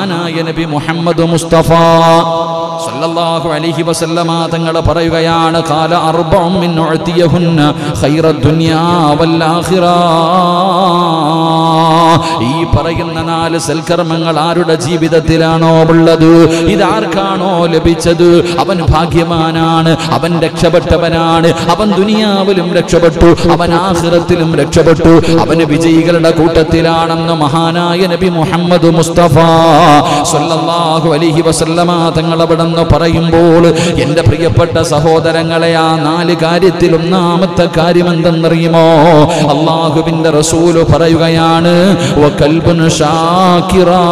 മഹാനായ നബി മുഹമ്മദ് മുസ്തഫ സല്ലല്ലാഹു അലൈഹി വസല്ലമ തങ്ങൾ പറയുകയാണ് കാല അർബഉം മിൻ ഉഅതിയഹുന്ന ഖൈറദ് ദുനിയാ വൽ ആഖിറ ഈ പറയുന്ന നാല് സൽക്കർമ്മങ്ങൾ ആരുടെ ജീവിതത്തിലാണോ ഉള്ളത് ഇതാർക്കാണോ ലഭിച്ചത് അവൻ ഭാഗ്യവാനാണ് അവൻ രക്ഷപ്പെട്ടവനാണ് അവൻ ദുനിയാവിലും രക്ഷപ്പെട്ടു അവൻ ആഖിറത്തിലും രക്ഷപ്പെട്ടു അവന് വിജയികളുടെ കൂട്ടത്തിലാണെന്ന് മഹാനായ നബി മുഹമ്മദ് മുസ്തഫ സല്ലല്ലാഹു അലൈഹി വസല്ലമ തങ്ങൾ അവിടെ നിന്ന് പറയുമ്പോൾ എൻ്റെ പ്രിയപ്പെട്ട സഹോദരങ്ങളെ ആ നാല് കാര്യത്തിൽ ഒന്നാമത്തെ കാര്യം എന്തെന്നറിയുമോ അള്ളാഹുവിൻ്റെ റസൂല് പറയുകയാണ് വകൽബുൻ ഷാക്കിറാ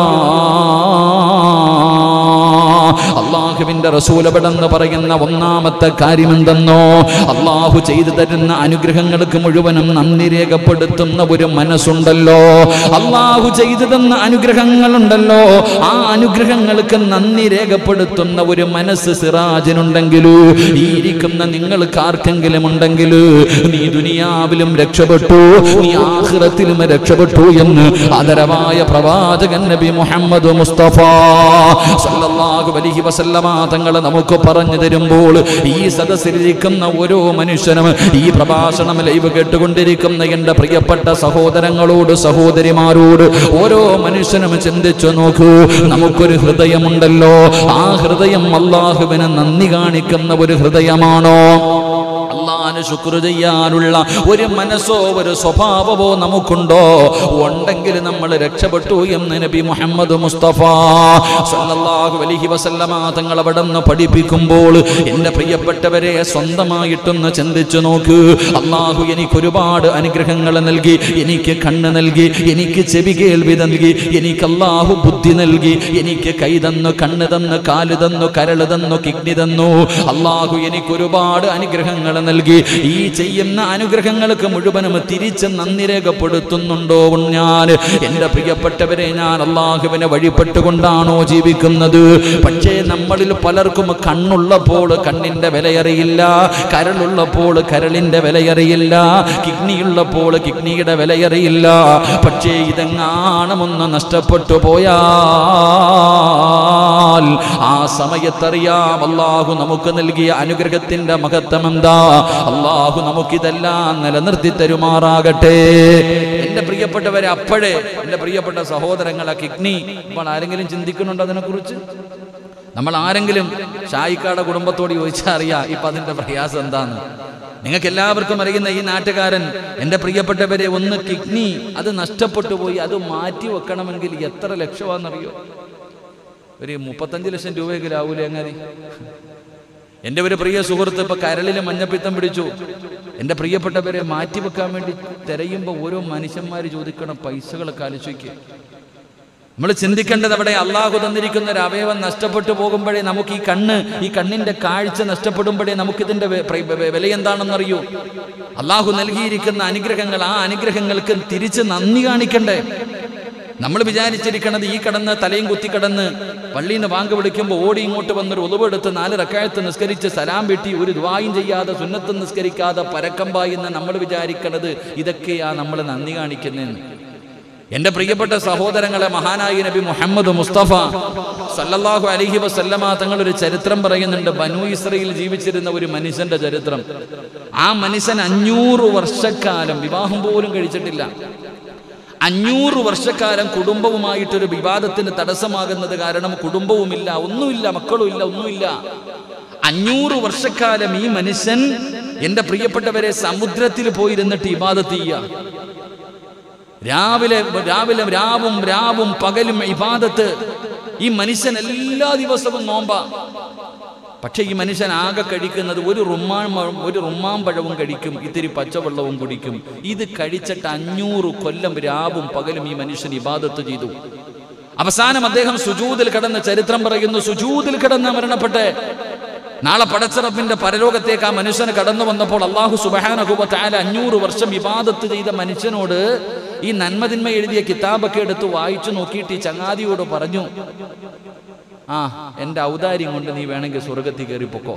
അള്ളാഹുവിന്റെ റസൂലപടെന്ന് പറയുന്ന ഒന്നാമത്തെ കാര്യം എന്തെന്നോ അള്ളാഹു ചെയ്തു തരുന്ന അനുഗ്രഹങ്ങൾക്ക് മുഴുവനും നന്ദി രേഖപ്പെടുത്തുന്ന ഒരു മനസ്സുണ്ടല്ലോ അള്ളാഹു ചെയ്തു തന്ന അനുഗ്രഹങ്ങളുണ്ടല്ലോ ആ അനുഗ്രഹങ്ങൾക്ക് നന്ദി രേഖപ്പെടുത്തുന്ന ഒരു മനസ്സ് സിറാജിനുണ്ടെങ്കിൽ ഈ ഇരിക്കുന്ന നിങ്ങൾക്ക് ആർക്കെങ്കിലും ഉണ്ടെങ്കിൽ നീ ദുനിയാവിലും രക്ഷപ്പെട്ടു നീ ആഖിറത്തിലും രക്ഷപ്പെട്ടു എന്ന് ആദരവായ പ്രവാചകൻ നബി മുഹമ്മദ് മുസ്തഫ സല്ലല്ലാഹു അലൈഹി വസല്ലമ തങ്ങൾ നമുക്ക് പറഞ്ഞു തരുമ്പോൾ ഈ സദസ്സിലിരിക്കുന്ന ഓരോ മനുഷ്യനും ഈ പ്രഭാഷണം ലൈവ് കേട്ടുകൊണ്ടിരിക്കുന്ന എൻ്റെ പ്രിയപ്പെട്ട സഹോദരങ്ങളോട് സഹോദരിമാരോട് ഓരോ മനുഷ്യനും ചിന്തിച്ചു നോക്കൂ നമുക്കൊരു ഹൃദയമുണ്ടല്ലോ ആ ഹൃദയം അള്ളാഹുവിന് നന്ദി കാണിക്കുന്ന ഒരു ഹൃദയമാണോ അള്ളാന് ശുക്ർ ചെയ്യാനുള്ള ഒരു മനസ്സോ ഒരു സ്വഭാവമോ നമുക്കുണ്ടോ ഉണ്ടെങ്കിൽ നമ്മൾ രക്ഷപ്പെട്ടു എന്ന് നബി മുഹമ്മദ് മുസ്തഫ സല്ലല്ലാഹു അലൈഹി വസല്ലമ തങ്ങൾ അവിടെ നിന്ന് പഠിപ്പിക്കുമ്പോൾ എൻ്റെ പ്രിയപ്പെട്ടവരെ സ്വന്തമായിട്ടൊന്ന് ചിന്തിച്ചു നോക്ക് അള്ളാഹു എനിക്ക് ഒരുപാട് അനുഗ്രഹങ്ങൾ നൽകി എനിക്ക് കണ്ണ് നൽകി എനിക്ക് ചെവി കേൾവി നൽകി എനിക്ക് അള്ളാഹു ബുദ്ധി നൽകി എനിക്ക് കൈ തന്നു കണ്ണ് തന്നു കാല് തന്നു കരള് തന്നു കിഡ്നി തന്നു അള്ളാഹു എനിക്ക് ഒരുപാട് അനുഗ്രഹങ്ങൾ നൽകി ഈ ചെയ്യുന്ന അനുഗ്രഹങ്ങൾക്ക് മുഴുവനും തിരിച്ച് നന്ദി രേഖപ്പെടുത്തുന്നുണ്ടോ ഞാൻ എൻ്റെ പ്രിയപ്പെട്ടവരെ ഞാൻ അള്ളാഹുവിനെ വഴിപ്പെട്ടുകൊണ്ടാണോ ജീവിക്കുന്നത് പക്ഷേ നമ്മളിൽ പലർക്കും കണ്ണുള്ളപ്പോൾ കണ്ണിൻ്റെ വിലയറിയില്ല കരളുള്ളപ്പോൾ കരളിൻ്റെ വിലയറിയില്ല കിഡ്നിയുള്ളപ്പോൾ കിഡ്നിയുടെ വിലയറിയില്ല പക്ഷേ ഇതെങ്ങാണമൊന്ന് നഷ്ടപ്പെട്ടു പോയാൽ ആ സമയത്തറിയാം അള്ളാഹു നമുക്ക് നൽകിയ അനുഗ്രഹത്തിന്റെ മഹത്വം എന്താ അള്ളാഹു നമുക്കിതെല്ലാം നിലനിർത്തി തരുമാറാകട്ടെ എന്റെ പ്രിയപ്പെട്ടവരെ അപ്പോഴേ എന്റെ പ്രിയപ്പെട്ട സഹോദരങ്ങളെ കിഡ്നി ഇപ്പോൾ ആരെങ്കിലും ചിന്തിക്കുന്നുണ്ടോ അതിനെക്കുറിച്ച് നമ്മൾ ആരെങ്കിലും ഷായിക്കാടെ കുടുംബത്തോട് ചോദിച്ചാൽ അറിയാം ഇപ്പൊ അതിന്റെ പ്രയാസം എന്താന്ന് നിങ്ങൾക്ക് എല്ലാവർക്കും അറിയുന്ന ഈ നാട്ടുകാരൻ എൻ്റെ പ്രിയപ്പെട്ടവരെ ഒന്ന് കിഡ്നി അത് നഷ്ടപ്പെട്ടു പോയി അത് മാറ്റി വെക്കണമെങ്കിൽ എത്ര ലക്ഷമാണെന്നറിയോ ഒരു മുപ്പത്തഞ്ച് ലക്ഷം രൂപയെങ്കിലും ആവൂലേ അങ്ങനെ എൻ്റെ ഒരു പ്രിയ സുഹൃത്ത് ഇപ്പൊ കരളിൽ മഞ്ഞപ്പിത്തം പിടിച്ചു എൻ്റെ പ്രിയപ്പെട്ടവരെ മാറ്റിവെക്കാൻ വേണ്ടി തിരയുമ്പോൾ ഓരോ മനുഷ്യന്മാർ ചോദിക്കണം പൈസകളൊക്കെ ആലോചിക്കുക നമ്മൾ ചിന്തിക്കേണ്ടത് അവിടെ അള്ളാഹു തന്നിരിക്കുന്ന ഒരു അവയവം നഷ്ടപ്പെട്ടു പോകുമ്പോഴേ നമുക്ക് ഈ കണ്ണ് ഈ കണ്ണിന്റെ കാഴ്ച നഷ്ടപ്പെടുമ്പോഴേ നമുക്കിതിന്റെ വെ- പ്ര- വെ- വില എന്താണെന്നറിയൂ അള്ളാഹു നൽകിയിരിക്കുന്ന അനുഗ്രഹങ്ങൾ ആ അനുഗ്രഹങ്ങൾക്ക് തിരിച്ച് നന്ദി കാണിക്കണ്ടേ നമ്മൾ വിചാരിച്ചിരിക്കണത് ഈ കടന്ന് തലയും കുത്തി കടന്ന് പള്ളിയിൽ നിന്ന് വാങ്ക് വിളിക്കുമ്പോൾ ഓടി ഇങ്ങോട്ട് വന്നൊരു ഒതുവെടുത്ത് നാല് റക്കായത്ത് നിസ്കരിച്ച് സലാം വെട്ടി ഒരു ദ്വായും ചെയ്യാതെ സുന്നത്ത് നിസ്കരിക്കാതെ പരക്കമ്പായി എന്ന് നമ്മൾ വിചാരിക്കണത് ഇതൊക്കെയാ നമ്മൾ നന്ദി കാണിക്കുന്നതെന്ന് എൻ്റെ പ്രിയപ്പെട്ട സഹോദരങ്ങളെ മഹാനായ നബി മുഹമ്മദ് മുസ്തഫ സല്ലല്ലാഹു അലൈഹി വസല്ലമ തങ്ങൾ ഒരു ചരിത്രം പറയുന്നുണ്ട് ബനു ഇസ്രയിൽ ജീവിച്ചിരുന്ന ഒരു മനുഷ്യന്റെ ചരിത്രം ആ മനുഷ്യൻ അഞ്ഞൂറ് വർഷക്കാലം വിവാഹം പോലും കഴിച്ചിട്ടില്ല അഞ്ഞൂറ് വർഷക്കാലം കുടുംബവുമായിട്ടൊരു വിവാദത്തിന് തടസ്സമാകുന്നത് കാരണം കുടുംബവുമില്ല ഒന്നുമില്ല മക്കളും ഇല്ല ഒന്നുമില്ല അഞ്ഞൂറ് വർഷക്കാലം ഈ മനുഷ്യൻ എൻ്റെ പ്രിയപ്പെട്ടവരെ സമുദ്രത്തിൽ പോയിരുന്നിട്ട് ഇബാദത്ത് ചെയ്യുക രാവിലെ രാവിലെ രാവും രാവും പകലും ഇബാദത്ത് ഈ മനുഷ്യൻ എല്ലാ ദിവസവും നോമ്പ പക്ഷെ ഈ മനുഷ്യൻ ആകെ കഴിക്കുന്നത് ഒരു റുമ്മാൻ ഒരു റുമ്മാൻ പഴവും കഴിക്കും ഇത്തിരി പച്ചവെള്ളവും കുടിക്കും ഇത് കഴിച്ചിട്ട് അഞ്ഞൂറ് കൊല്ലം രാവും പകലും ഈ മനുഷ്യൻ ഇബാദത്ത് ചെയ്തു അവസാനം അദ്ദേഹം സുജൂതിൽ കിടന്ന് ചരിത്രം പറയുന്നു സുജൂതിൽ കിടന്ന് മരണപ്പെട്ട് നാളെ പടച്ചിറപ്പിന്റെ പരലോകത്തേക്ക് ആ മനുഷ്യന് കടന്നു വന്നപ്പോൾ അള്ളാഹു സുബഹാനഹുബത്തായ അഞ്ഞൂറ് വർഷം വിവാദത്ത് ചെയ്ത മനുഷ്യനോട് ഈ നന്മതിന്മ എഴുതിയ കിതാബൊക്കെ എടുത്ത് വായിച്ചു നോക്കിയിട്ട് ഈ ചങ്ങാതിയോട് പറഞ്ഞു ആ എൻ്റെ ഔദാര്യം കൊണ്ട് നീ വേണമെങ്കിൽ സ്വർഗത്തിൽ കയറി പൊക്കോ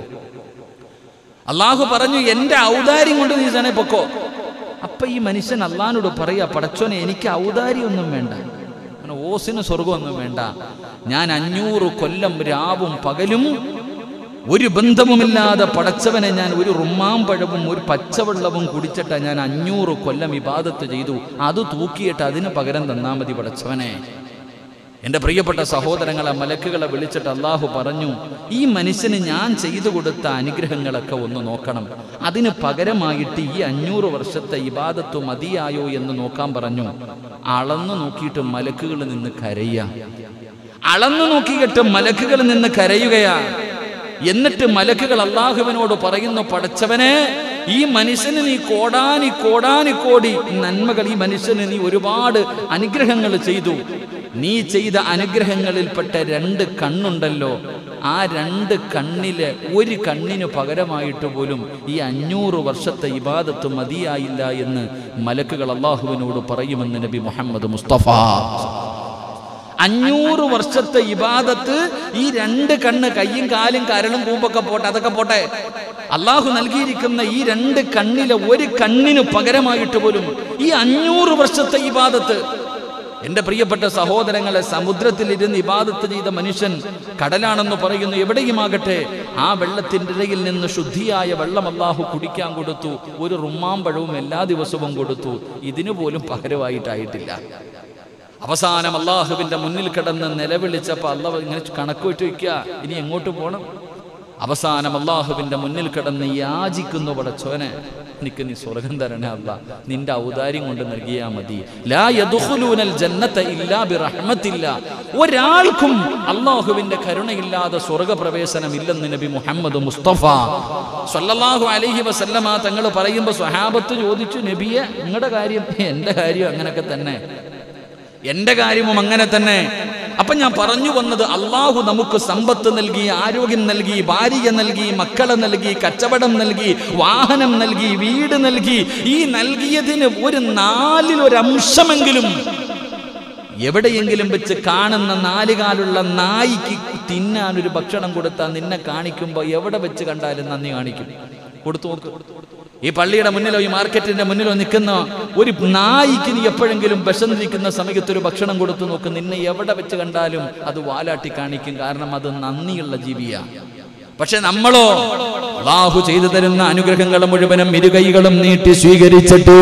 അള്ളാഹു പറഞ്ഞു എൻ്റെ ഔദാര്യം കൊണ്ട് നീ തന്നെ പൊക്കോ അപ്പൊ ഈ മനുഷ്യൻ അള്ളഹാനോട് പറയാ പടച്ചോനെ എനിക്ക് ഔദാര്യം ഒന്നും വേണ്ട അങ്ങനെ പറഞ്ഞു ഓസിന് സ്വർഗമൊന്നും വേണ്ട ഞാൻ അഞ്ഞൂറ് കൊല്ലം രാവും പകലും ഒരു ബന്ധവുമില്ലാതെ പടച്ചവനെ ഞാൻ ഒരു റുമ്മാമ്പഴവും ഒരു പച്ചവെള്ളവും കുടിച്ചിട്ട് ഞാൻ അഞ്ഞൂറ് കൊല്ലം ഇബാദത്ത് ചെയ്തു അത് തൂക്കിയിട്ട് അതിന് പകരം തന്നാ മതി പടച്ചവനെ എൻ്റെ പ്രിയപ്പെട്ട സഹോദരങ്ങളെ മലക്കുകളെ വിളിച്ചിട്ട് അള്ളാഹു പറഞ്ഞു ഈ മനുഷ്യന് ഞാൻ ചെയ്തു കൊടുത്ത അനുഗ്രഹങ്ങളൊക്കെ ഒന്ന് നോക്കണം അതിന് പകരമായിട്ട് ഈ അഞ്ഞൂറ് വർഷത്തെ ഇബാദത്ത് മതിയായോ എന്ന് നോക്കാൻ പറഞ്ഞു അളന്നു നോക്കിയിട്ട് മലക്കുകൾ നിന്ന് കരയുക അളന്നു നോക്കിയിട്ട് മലക്കുകൾ നിന്ന് കരയുകയാ എന്നിട്ട് മലക്കുകൾ അള്ളാഹുവിനോട് പറയുന്നു പടച്ചവനെ ഈ മനുഷ്യന് നീ കോടാനി കോടാനി കോടി നന്മകൾ ഈ മനുഷ്യന് നീ ഒരുപാട് അനുഗ്രഹങ്ങൾ ചെയ്തു നീ ചെയ്ത അനുഗ്രഹങ്ങളിൽപ്പെട്ട രണ്ട് കണ്ണുണ്ടല്ലോ ആ രണ്ട് കണ്ണിലെ ഒരു കണ്ണിന് പകരമായിട്ട് പോലും ഈ അഞ്ഞൂറ് വർഷത്തെ ഇബാദത്ത് മതിയായില്ല എന്ന് മലക്കുകൾ അള്ളാഹുവിനോട് പറയുമെന്ന് നബി മുഹമ്മദ് മുസ്തഫ അഞ്ഞൂറ് വർഷത്തെ ഇബാദത്ത് ഈ രണ്ട് കണ്ണ് കയ്യും കാലും കരളും കൂമ്പൊക്കെ പോട്ടെ അതൊക്കെ പോട്ടെ അള്ളാഹു നൽകിയിരിക്കുന്ന ഈ രണ്ട് കണ്ണിലെ ഒരു കണ്ണിന് പകരമായിട്ട് പോലും ഈ അഞ്ഞൂറ് വർഷത്തെ ഇബാദത്ത് എന്റെ പ്രിയപ്പെട്ട സഹോദരങ്ങളെ സമുദ്രത്തിൽ ഇരുന്ന് ഇബാദത്ത് ചെയ്ത മനുഷ്യൻ കടലാണെന്ന് പറയുന്നു എവിടെയുമാകട്ടെ ആ വെള്ളത്തിൻ്റെ ഇടയിൽ നിന്ന് ശുദ്ധിയായ വെള്ളം അള്ളാഹു കുടിക്കാൻ കൊടുത്തു ഒരു റുമ്മാമ്പഴവും എല്ലാ ദിവസവും കൊടുത്തു ഇതിനു പോലും പകരമായിട്ടായിട്ടില്ല അവസാനം അള്ളാഹുവിന്റെ മുന്നിൽ കിടന്ന് നിലവിളിച്ചപ്പോൾ അള്ളാഹ് ഇങ്ങനെ കണക്ക് വെച്ച് വയ്ക്കുക ഇനി എങ്ങോട്ട് പോകണം അവസാനം അള്ളാഹുവിന്റെ മുന്നിൽ കിടന്ന് യാചിക്കുന്നു പടച്ചോനെ എനിക്ക് നീ സ്വർഗം തരണേ അല്ല നിന്റെ ഔദാര്യം കൊണ്ട് നൽകിയാ മതി ലാ യദ്ഖുലൂനൽ ജന്നത ഇല്ലാ ബിറഹ്മത്തില്ല ഒരാൾക്കും അള്ളാഹുവിന്റെ കരുണയില്ലാതെ സ്വർഗപ്രവേശനം ഇല്ലെന്ന് നബി മുഹമ്മദ് മുസ്തഫ സല്ലല്ലാഹു അലൈഹി വസല്ലമ തങ്ങൾ പറയുമ്പോൾ സ്വഹാബത്ത് ചോദിച്ചു നബിയെ നിങ്ങളുടെ കാര്യം എൻ്റെ കാര്യം അങ്ങനെയൊക്കെ തന്നെ എന്റെ കാര്യവും അങ്ങനെ തന്നെ അപ്പൊ ഞാൻ പറഞ്ഞു വന്നത് അള്ളാഹു നമുക്ക് സമ്പത്ത് നൽകി ആരോഗ്യം നൽകി ഭാര്യ നൽകി മക്കളെ നൽകി കച്ചവടം നൽകി വാഹനം നൽകി വീട് നൽകി ഈ നൽകിയതിന് ഒരു നാലിൽ ഒരു അംശമെങ്കിലും എവിടെയെങ്കിലും വെച്ച് കാണുന്ന നാലുകാലുള്ള നായിക്ക് തിന്നാൻ ഒരു ഭക്ഷണം കൊടുത്താൽ നിന്നെ കാണിക്കുമ്പോൾ എവിടെ വെച്ച് കണ്ടാലും നന്ദി കാണിക്കും കൊടുത്തു നോക്ക് ഈ പള്ളിയുടെ മുന്നിലോ ഈ മാർക്കറ്റിന്റെ മുന്നിലോ നിൽക്കുന്ന ഒരു നായിക്ക് നീ എപ്പോഴെങ്കിലും വിശന്നിരിക്കുന്ന സമയത്ത് ഒരു ഭക്ഷണം കൊടുത്തു നോക്ക് നിന്നെ എവിടെ വെച്ച് കണ്ടാലും അത് വാലാട്ടി കാണിക്കും കാരണം അത് നന്ദിയുള്ള ജീവിയാ പക്ഷെ നമ്മളോ അള്ളാഹു ചെയ്തു തരുന്ന അനുഗ്രഹങ്ങൾ മുഴുവനും ഇരുകൈകളും നീട്ടി സ്വീകരിച്ചിട്ട്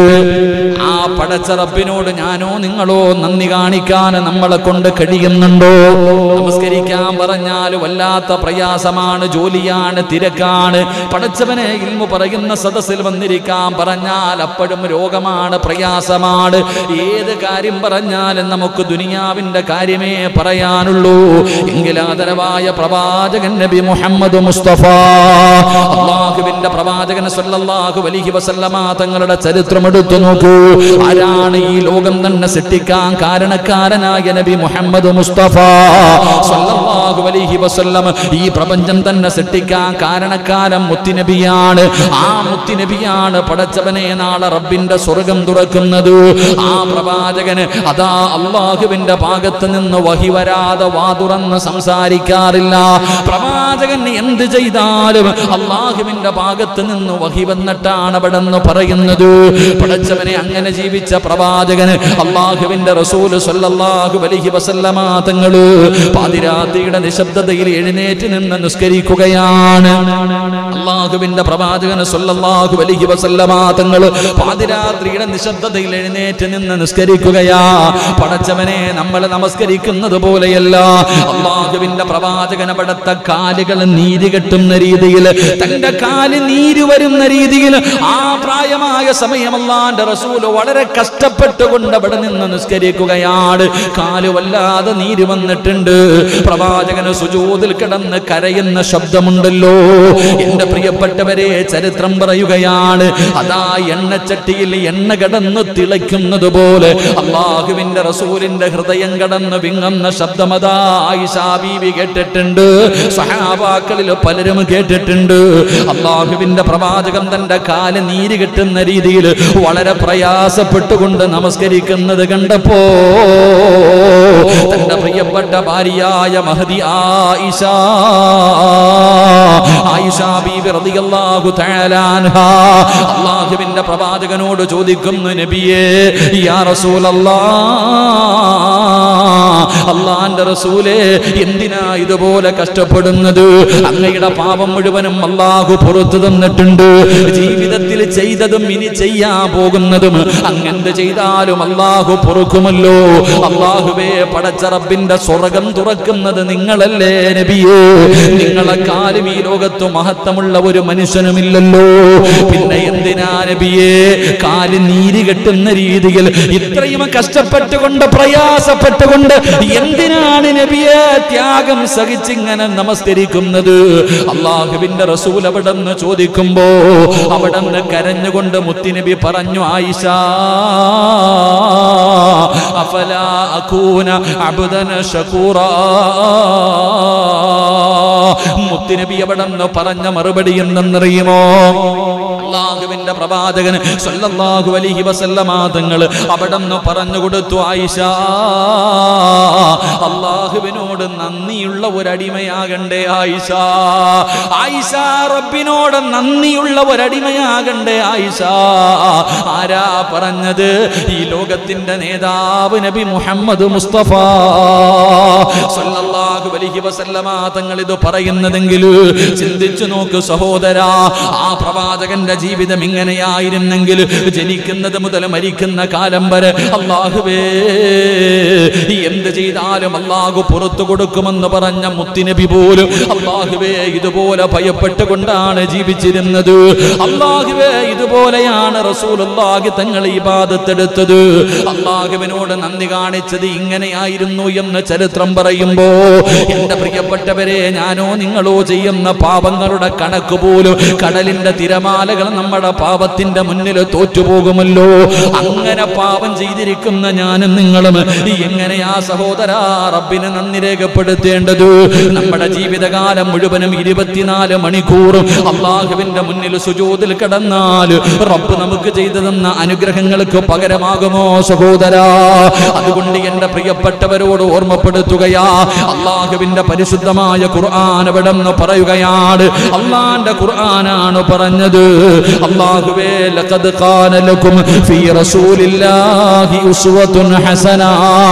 ആ പടച്ചറപ്പിനോട് ഞാനോ നിങ്ങളോ നന്ദി കാണിക്കാൻ നമ്മളെ കൊണ്ട് കഴിയുന്നുണ്ടോ നമസ്കരിക്കാൻ പറഞ്ഞാൽ വല്ലാത്ത പ്രയാസമാണ് ജോലിയാണ് തിരക്കാണ് പടച്ചവനെ ഇൽമു പറയുന്ന സദസ്സിൽ വന്നിരിക്കാൻ പറഞ്ഞാൽ അപ്പോഴും രോഗമാണ് പ്രയാസമാണ് ഏത് കാര്യം പറഞ്ഞാലും നമുക്ക് ദുനിയാവിന്റെ കാര്യമേ പറയാനുള്ളൂ എങ്കിലാദരവായ പ്രവാചകൻ നബി മുഹമ്മദ് മുസ്തഫ അള്ളാഹുവിന്റെ പ്രവാചകൻ സല്ലല്ലാഹു അലൈഹി വസല്ലമ തങ്ങളുടെ ചരിത്രം എടുത്തു നോക്കൂ ആരാണ് ഈ ലോകം തന്നെ സൃഷ്ടിക്കാൻ കാരണക്കാരനായ നബി മുഹമ്മദ് മുസ്തഫ സല്ലല്ലാഹു അലൈഹി വസല്ലം ഈ പ്രപഞ്ചം തന്നെ സൃഷ്ടിക്കാൻ കാരണക്കാരൻ മുത്തിനബിയാണ് ആ മുത്തിനബിയാണ് പടച്ചവനെ നാളെ റബ്ബിന്റെ സ്വർഗം തുറക്കുന്നത് ആ പ്രവാചകന് അതാ അള്ളാഹുവിന്റെ ഭാഗത്ത് നിന്ന് വഹി വരാതെ വാ തുറന്ന് സംസാരിക്കാറില്ല പ്രവാചകൻ എന്ത് ചെയ്താലും അള്ളാഹുവിന്റെ ഭാഗത്ത് നിന്ന് വഹി വന്നിട്ടാണ് അവിടെ നിന്ന് പറയുന്നത് പടച്ചവനെ അങ്ങനെ ജീവിച്ച പ്രവാചകന് അള്ളാഹുവിന്റെ റസൂല് സല്ലല്ലാഹു അലൈഹി വസല്ലമ തങ്ങള് പാതിരാത്രിയുടെ നിശബ്ദതയിൽ എഴുന്നേറ്റ് നിന്ന് നിസ്കരിക്കുകയാണ് അള്ളാഹുവിന്റെ പ്രവാചകന് സല്ലല്ലാഹു അലൈഹി വസല്ലമ തങ്ങള് പാതിരാത്രിയുടെ നിശബ്ദതയിൽ എഴുന്നേറ്റ് നിന്ന് നിസ്കരിക്കുകയാ പടച്ചവനെ നമ്മൾ നമസ്കരിക്കുന്നത് പോലെയല്ല അള്ളാഹുവിന്റെ പ്രവാചകൻ അവിടുത്തെ കാലുകൾ നീര് കെട്ടുന്ന രീതിയിൽ തന്റെ കാല് നീര് വരുന്ന രീതിയിൽ ആ പ്രായമായ സമയമല്ലാന്റെ റസൂല് വളരെ കഷ്ടപ്പെട്ടുകൊണ്ട് അവിടെ നിന്ന് നിസ്കരിക്കുകയാണ് കാല് വല്ലാതെ നീര് വന്നിട്ടുണ്ട് പ്രവാചകന് സുജൂതിൽ കിടന്ന് കരയുന്ന ശബ്ദമുണ്ടല്ലോ എന്റെ പ്രിയപ്പെട്ടവരെ ചരിത്രം പറയുകയാണ് അതാ എണ്ണച്ചട്ടിയിൽ എണ്ണ കിടന്ന് തിളയ്ക്കുന്നത് പോലെ അള്ളാഹുവിന്റെ റസൂലിന്റെ ഹൃദയം കടന്ന് വിങ്ങുന്ന ശബ്ദമതാ ആയിഷാ ബീവി കേട്ടിട്ടുണ്ട് സഹാബാക്കളിൽ പലരും കേട്ടിട്ടുണ്ട് അള്ളാഹുവിന്റെ പ്രവാചകം തന്റെ കാല് നീര് കിട്ടുന്ന രീതിയിൽ വളരെ പ്രയാസപ്പെട്ടുകൊണ്ട് നമസ്കരിക്കുന്നത് കണ്ടപ്പോ തന്റെ പ്രിയപ്പെട്ട ഭാര്യയായ മഹദി ആയിഷ ആയിഷ ബീബി റളിയല്ലാഹു തആല അൻഹാ അള്ളാഹുവിന്റെ പ്രവാചകനോട് ചോദിക്കുന്നു നബിയേ യാ റസൂലല്ലാഹ് അള്ളാന്റെ റസൂലേ എന്തിനാ ഇതുപോലെ കഷ്ടപ്പെടുന്നത് അങ്ങയുടെ പാപം മുഴുവനും അള്ളാഹു പുറത്തു തന്നിട്ടുണ്ട് ജീവിതത്തിൽ ചെയ്തതും ഇനി ചെയ്യാൻ പോകുന്നതും അങ്ങെന്ത് ചെയ്താലും അള്ളാഹു പൊറുക്കുമല്ലോ അള്ളാഹുവേ പടച്ച റബ്ബിന്റെ സ്വർഗം തുറക്കുന്നത് നിങ്ങളല്ലേ നബിയേ നിങ്ങളെക്കാളും ഈ ലോകത്ത് മഹത്വമുള്ള ഒരു മനുഷ്യനുമില്ലല്ലോ പിന്നെ എന്തിനാ നബിയേ കാല് നീര് കെട്ടുന്ന രീതിയിൽ ഇത്രയും കഷ്ടപ്പെട്ടുകൊണ്ട് പ്രയാസപ്പെട്ടുകൊണ്ട് എന്തിനാണ് നബിയെ ത്യാഗം സഹിച്ചിങ്ങനെ നമസ്കരിക്കുന്നത് അള്ളാഹുവിന്റെ റസൂൽ അവിടെ നിന്ന് ചോദിക്കുമ്പോ അവിടെ നിന്ന് കരഞ്ഞുകൊണ്ട് മുത്തിനബി പറഞ്ഞു ആയിഷ അഫല അകൂന അബുദന ഷകൂറാ മുത്തുനബി അവിടെ നിന്ന് പറഞ്ഞ മറുപടി എന്തെന്നറിയുമോ അള്ളാഹുവിന്റെ പ്രവാചകൻ സല്ലല്ലാഹു അലൈഹി വസല്ലമ തങ്ങൾ അവിടെ നിന്ന് പറഞ്ഞു കൊടുത്തു ആയിഷ അള്ളാഹുവിനോട് നന്ദിയുള്ള ഒരടിമയാകണ്ടേ ആയിഷ ആയിഷ റബ്ബിനോട് നന്ദിയുള്ള ഒരടിമയാകണ്ടേ ആയിഷ ആരാ പറഞ്ഞത് ഈ ലോകത്തിന്റെ നേതാവ് നബി മുഹമ്മദ് മുസ്തഫ സല്ലല്ലാഹു അലൈഹി വസല്ലമ തങ്ങൾ ഇത് പറയുന്നതെങ്കിൽ ചിന്തിച്ചു നോക്ക് സഹോദരാ ആ പ്രവാചകന്റെ ജീവിതം ഇങ്ങനെയായിരുന്നെങ്കിൽ ജനിക്കുന്നത് മുതൽ മരിക്കുന്ന കാലം വരെ അള്ളാഹുവേ എന്ത് ചെയ്താലും അള്ളാഹു പുറത്തു കൊടുക്കുമെന്ന് പറഞ്ഞ മുത്തിനബി പോലും അള്ളാഹുവേ ഇതുപോലെ ഭയപ്പെട്ടുകൊണ്ടാണ് ജീവിച്ചിരുന്നത് അള്ളാഹുവേ ഇതുപോലെയാണ് റസൂലുള്ളാഹി തങ്ങൾ ഇബാദത്തെടുത്തത് അള്ളാഹുവിനോട് നന്ദി കാണിച്ചത് ഇങ്ങനെയായിരുന്നു എന്ന് ചരിത്രം പറയുമ്പോ എന്റെ പ്രിയപ്പെട്ടവരെ ഞാനോ നിങ്ങളോ ചെയ്യുന്ന പാപങ്ങളുടെ കണക്ക് പോലും കടലിന്റെ തിരമാലകൾ നമ്മുടെ പാപത്തിന്റെ മുന്നിൽ തോറ്റുപോകുമല്ലോ അങ്ങനെ പാപം ചെയ്തിരിക്കുന്ന ഞാനും നിങ്ങളും എങ്ങനെയാ സഹോദരാ റബ്ബിന് നന്ദി രേഖപ്പെടുത്തേണ്ടത് നമ്മുടെ ജീവിതകാലം മുഴുവനും ഇരുപത്തിനാല് മണിക്കൂറും അള്ളാഹുവിന്റെ മുന്നിൽ സുജൂതിൽ കിടന്നാൽ റബ്ബ് നമുക്ക് ചെയ്തു തന്ന അനുഗ്രഹങ്ങൾക്ക് പകരമാകുമോ സഹോദരാ അതുകൊണ്ട് എന്റെ പ്രിയപ്പെട്ടവരോട് ഓർമ്മപ്പെടുത്തുകയാ അള്ളാഹുവിന്റെ പരിശുദ്ധമായ ഖുർആൻ അവിടെ നിന്ന് പറയുകയാണ് അള്ളാന്റെ ഖുർആനാണ് പറഞ്ഞത് അള്ളാഹുവേ ലഖദ് ഖാന ലക്കും ഫീ റസൂലില്ലാഹി ഉസ്വത്തുൻ ഹസന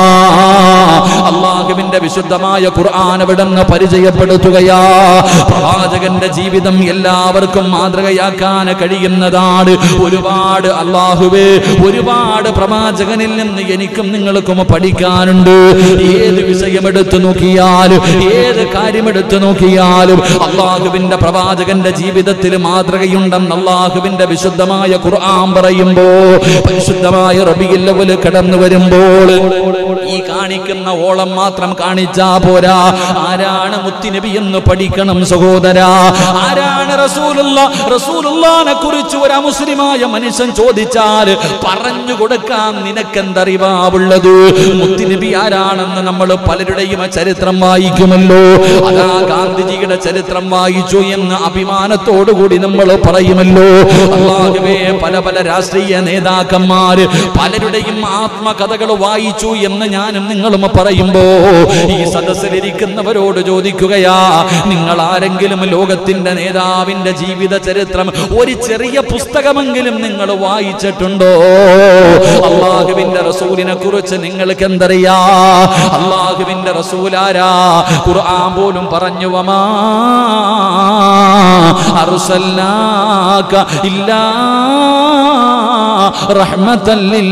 അള്ളാഹുവിന്റെ വിശുദ്ധമായ ഖുർആൻ അവിടെ നിന്ന് പരിചയപ്പെടുത്തുകയാ പ്രവാചകന്റെ ജീവിതം എല്ലാവർക്കും മാതൃകയാക്കാൻ കഴിയുന്നതാണ് ഒരുപാട് അള്ളാഹുവേ ഒരുപാട് പ്രവാചകനിൽ നിന്ന് എനിക്കും നിങ്ങൾക്കും പഠിക്കാനുണ്ട് ഏത് വിഷയമെടുത്തു നോക്കിയാലും ഏത് കാര്യമെടുത്തു നോക്കിയാലും അള്ളാഹുവിന്റെ പ്രവാചകന്റെ ജീവിതത്തിൽ മാതൃകയുണ്ടെന്ന് അള്ളാഹുവിന്റെ വിശുദ്ധമായ ഖുർആൻ പറയുമ്പോ പരിശുദ്ധമായ റബിയില്ലവല് കടന്നു വരുമ്പോൾ ഈ കാണിക്കുന്ന ഓളം മാത്രം കാണിച്ചാ പോരാ ആരാണ് മുത്തിനബി എന്ന് പഠിക്കണം സഹോദര ആരാണ് റസൂലുള്ള റസൂലുള്ളാനെ കുറിച്ച് ഒരു അമുസ്ലിമായ മനുഷ്യൻ ചോദിച്ചാൽ പറഞ്ഞു കൊടുക്കാൻ നിനക്കെന്തറിവാവുള്ളത് മുത്തിനബി ആരാണെന്ന് നമ്മൾ പലരുടെയും ചരിത്രം വായിക്കുമല്ലോ അതാ ഗാന്ധിജിയുടെ ചരിത്രം വായിച്ചു എന്ന് അഭിമാനത്തോടുകൂടി നമ്മൾ പറയുമല്ലോ അള്ളാഹുവേ പല പല രാഷ്ട്രീയ നേതാക്കന്മാര് പലരുടെയും ആത്മകഥകൾ വായിച്ചു എന്ന് ഞാനും നിങ്ങളും പറയുമ്പോ ഈ സദസ്സിലിരിക്കുന്നവരോട് ചോദിക്കുകയാ നിങ്ങൾ ആരെങ്കിലും ലോകത്തിന്റെ നേതാവിന്റെ ജീവിത ചരിത്രം ഒരു ചെറിയ പുസ്തകമെങ്കിലും നിങ്ങൾ വായിച്ചിട്ടുണ്ടോ അള്ളാഹുവിന്റെ റസൂലിനെ കുറിച്ച് നിങ്ങൾക്ക് എന്തറിയാ അള്ളാഹുവിന്റെ റസൂലാരാ ഖുർആൻ പോലും പറഞ്ഞു വമാ അർസൽനാക ഇല്ലാ റഹ്മത്തൻ ലിൽ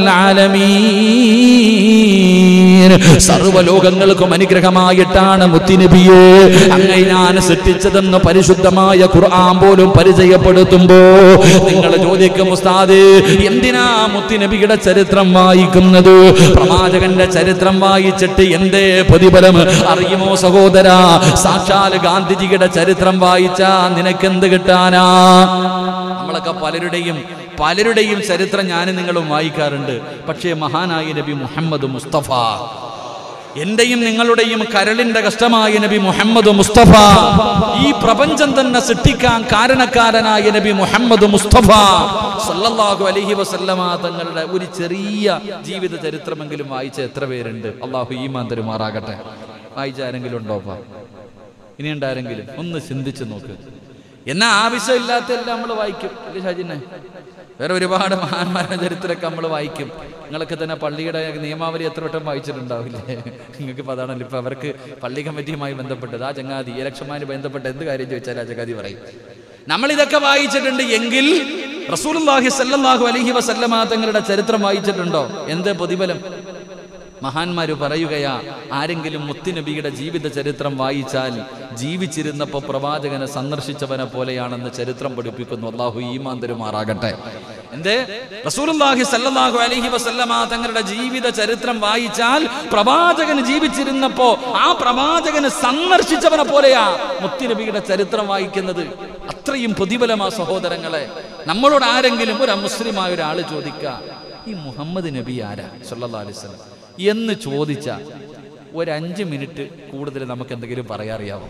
ആലമീൻ സർവ്വലോകങ്ങൾക്കും അനുഗ്രഹമായിട്ടാണ് മുത്തിനബിയെ അങ്ങ് ഞാൻ സൃഷ്ടിച്ചതെന്ന് പരിശുദ്ധമായ ഖുർആൻ പോലും പരിചയപ്പെടുത്തുമ്പോ നിങ്ങൾ ചോദിക്കും ഉസ്താദ് എന്തിനാ മുത്തിനബിയുടെ ചരിത്രം വായിക്കുന്നത് പ്രവാചകന്റെ ചരിത്രം വായിച്ചിട്ട് എന്തേ പ്രതിഫലം അറിയുമോ സഹോദര സാക്ഷാൽ ഗാന്ധിജിയുടെ ചരിത്രം വായിച്ചാ നിനക്കെന്ത് കിട്ടാനാ നമ്മളൊക്കെ പലരുടെയും പലരുടെയും ചരിത്രം ഞാനും നിങ്ങളും വായിക്കാറുണ്ട് പക്ഷേ മഹാനായ നബി മുഹമ്മദ് മുസ്തഫ എന്റെയും നിങ്ങളുടെയും കരളിന്റെ കഷ്ടമായ നബി മുഹമ്മദ് മുസ്തഫ ഈ പ്രപഞ്ചം തന്നെ സൃഷ്ടിക്കാൻ കാരണക്കാരനായ നബി മുഹമ്മദ് മുസ്തഫ സല്ലല്ലാഹു അലൈഹി വസല്ലമ തങ്ങളുടെ ഒരു ചെറിയ ജീവിത ചരിത്രമെങ്കിലും വായിച്ച എത്ര പേരുണ്ട് അള്ളാഹു ഈമാൻ തരുമാറാകട്ടെ വായിച്ച ആരെങ്കിലും ഉണ്ടോപ്പാ ഇനി ഉണ്ടാരെങ്കിലും ഒന്ന് ചിന്തിച്ചു നോക്ക് എന്നാ ആവശ്യമില്ലാത്ത എല്ലാം നമ്മൾ വായിക്കും അല്ലേ ഷാജിനെ വേറെ ഒരുപാട് മഹാന്മാരുടെ ചരിത്രമൊക്കെ നമ്മൾ വായിക്കും നിങ്ങളൊക്കെ തന്നെ പള്ളിയുടെ നിയമാവലി എത്ര വട്ടം വായിച്ചിട്ടുണ്ടാവില്ലേ നിങ്ങൾക്ക് ഇപ്പോൾ അതാണല്ലോ ഇപ്പൊ അവർക്ക് പള്ളി കമ്മിറ്റിയുമായി ബന്ധപ്പെട്ടത് ആ ചങ്ങാതി ഇലക്ഷനുമായി ബന്ധപ്പെട്ട് എന്ത് കാര്യം ചോദിച്ചാൽ ആ ചങ്ങാതി പറയും നമ്മൾ ഇതൊക്കെ വായിച്ചിട്ടുണ്ട് എങ്കിൽ റസൂലുള്ളാഹി സല്ലല്ലാഹു അലൈഹി വസല്ലമ തങ്ങളുടെ ചരിത്രം വായിച്ചിട്ടുണ്ടോ എന്ത് പ്രതിഫലം മഹാന്മാര് പറയുകയാ ആരെങ്കിലും മുത്തുനബിയുടെ ജീവിത ചരിത്രം വായിച്ചാൽ ജീവിച്ചിരുന്നപ്പോൾ പ്രവാചകനെ സന്ദർശിച്ചവനെ പോലെയാണെന്ന് ചരിത്രം പഠിപ്പിക്കുന്നു അള്ളാഹു ഈമാൻ തരുമാറാകട്ടെ എന്തേ റസൂലുള്ളാഹി സല്ലല്ലാഹു അലൈഹി വസല്ലമ തങ്ങളുടെ ജീവിത ചരിത്രം വായിച്ചാൽ പ്രവാചകൻ ജീവിച്ചിരുന്നപ്പോ ആ പ്രവാചകനെ സന്ദർശിച്ചവനെ പോലെയാ മുത്തുനബിയുടെ ചരിത്രം വായിക്കുന്നത് അത്രയും പ്രതിഫലമാ സഹോദരങ്ങളെ നമ്മളോട് ആരെങ്കിലും ഒരു മുസ്ലിമായ ഒരാൾ ചോദിക്കുക ഈ മുഹമ്മദ് നബി ആരാ സല്ലല്ലാഹു അലൈഹി വസല്ലം എന്ന് ചോദിച്ച ഒരു അഞ്ച് മിനിറ്റ് കൂടുതൽ നമുക്ക് എന്തെങ്കിലും പറയാറിയാവോ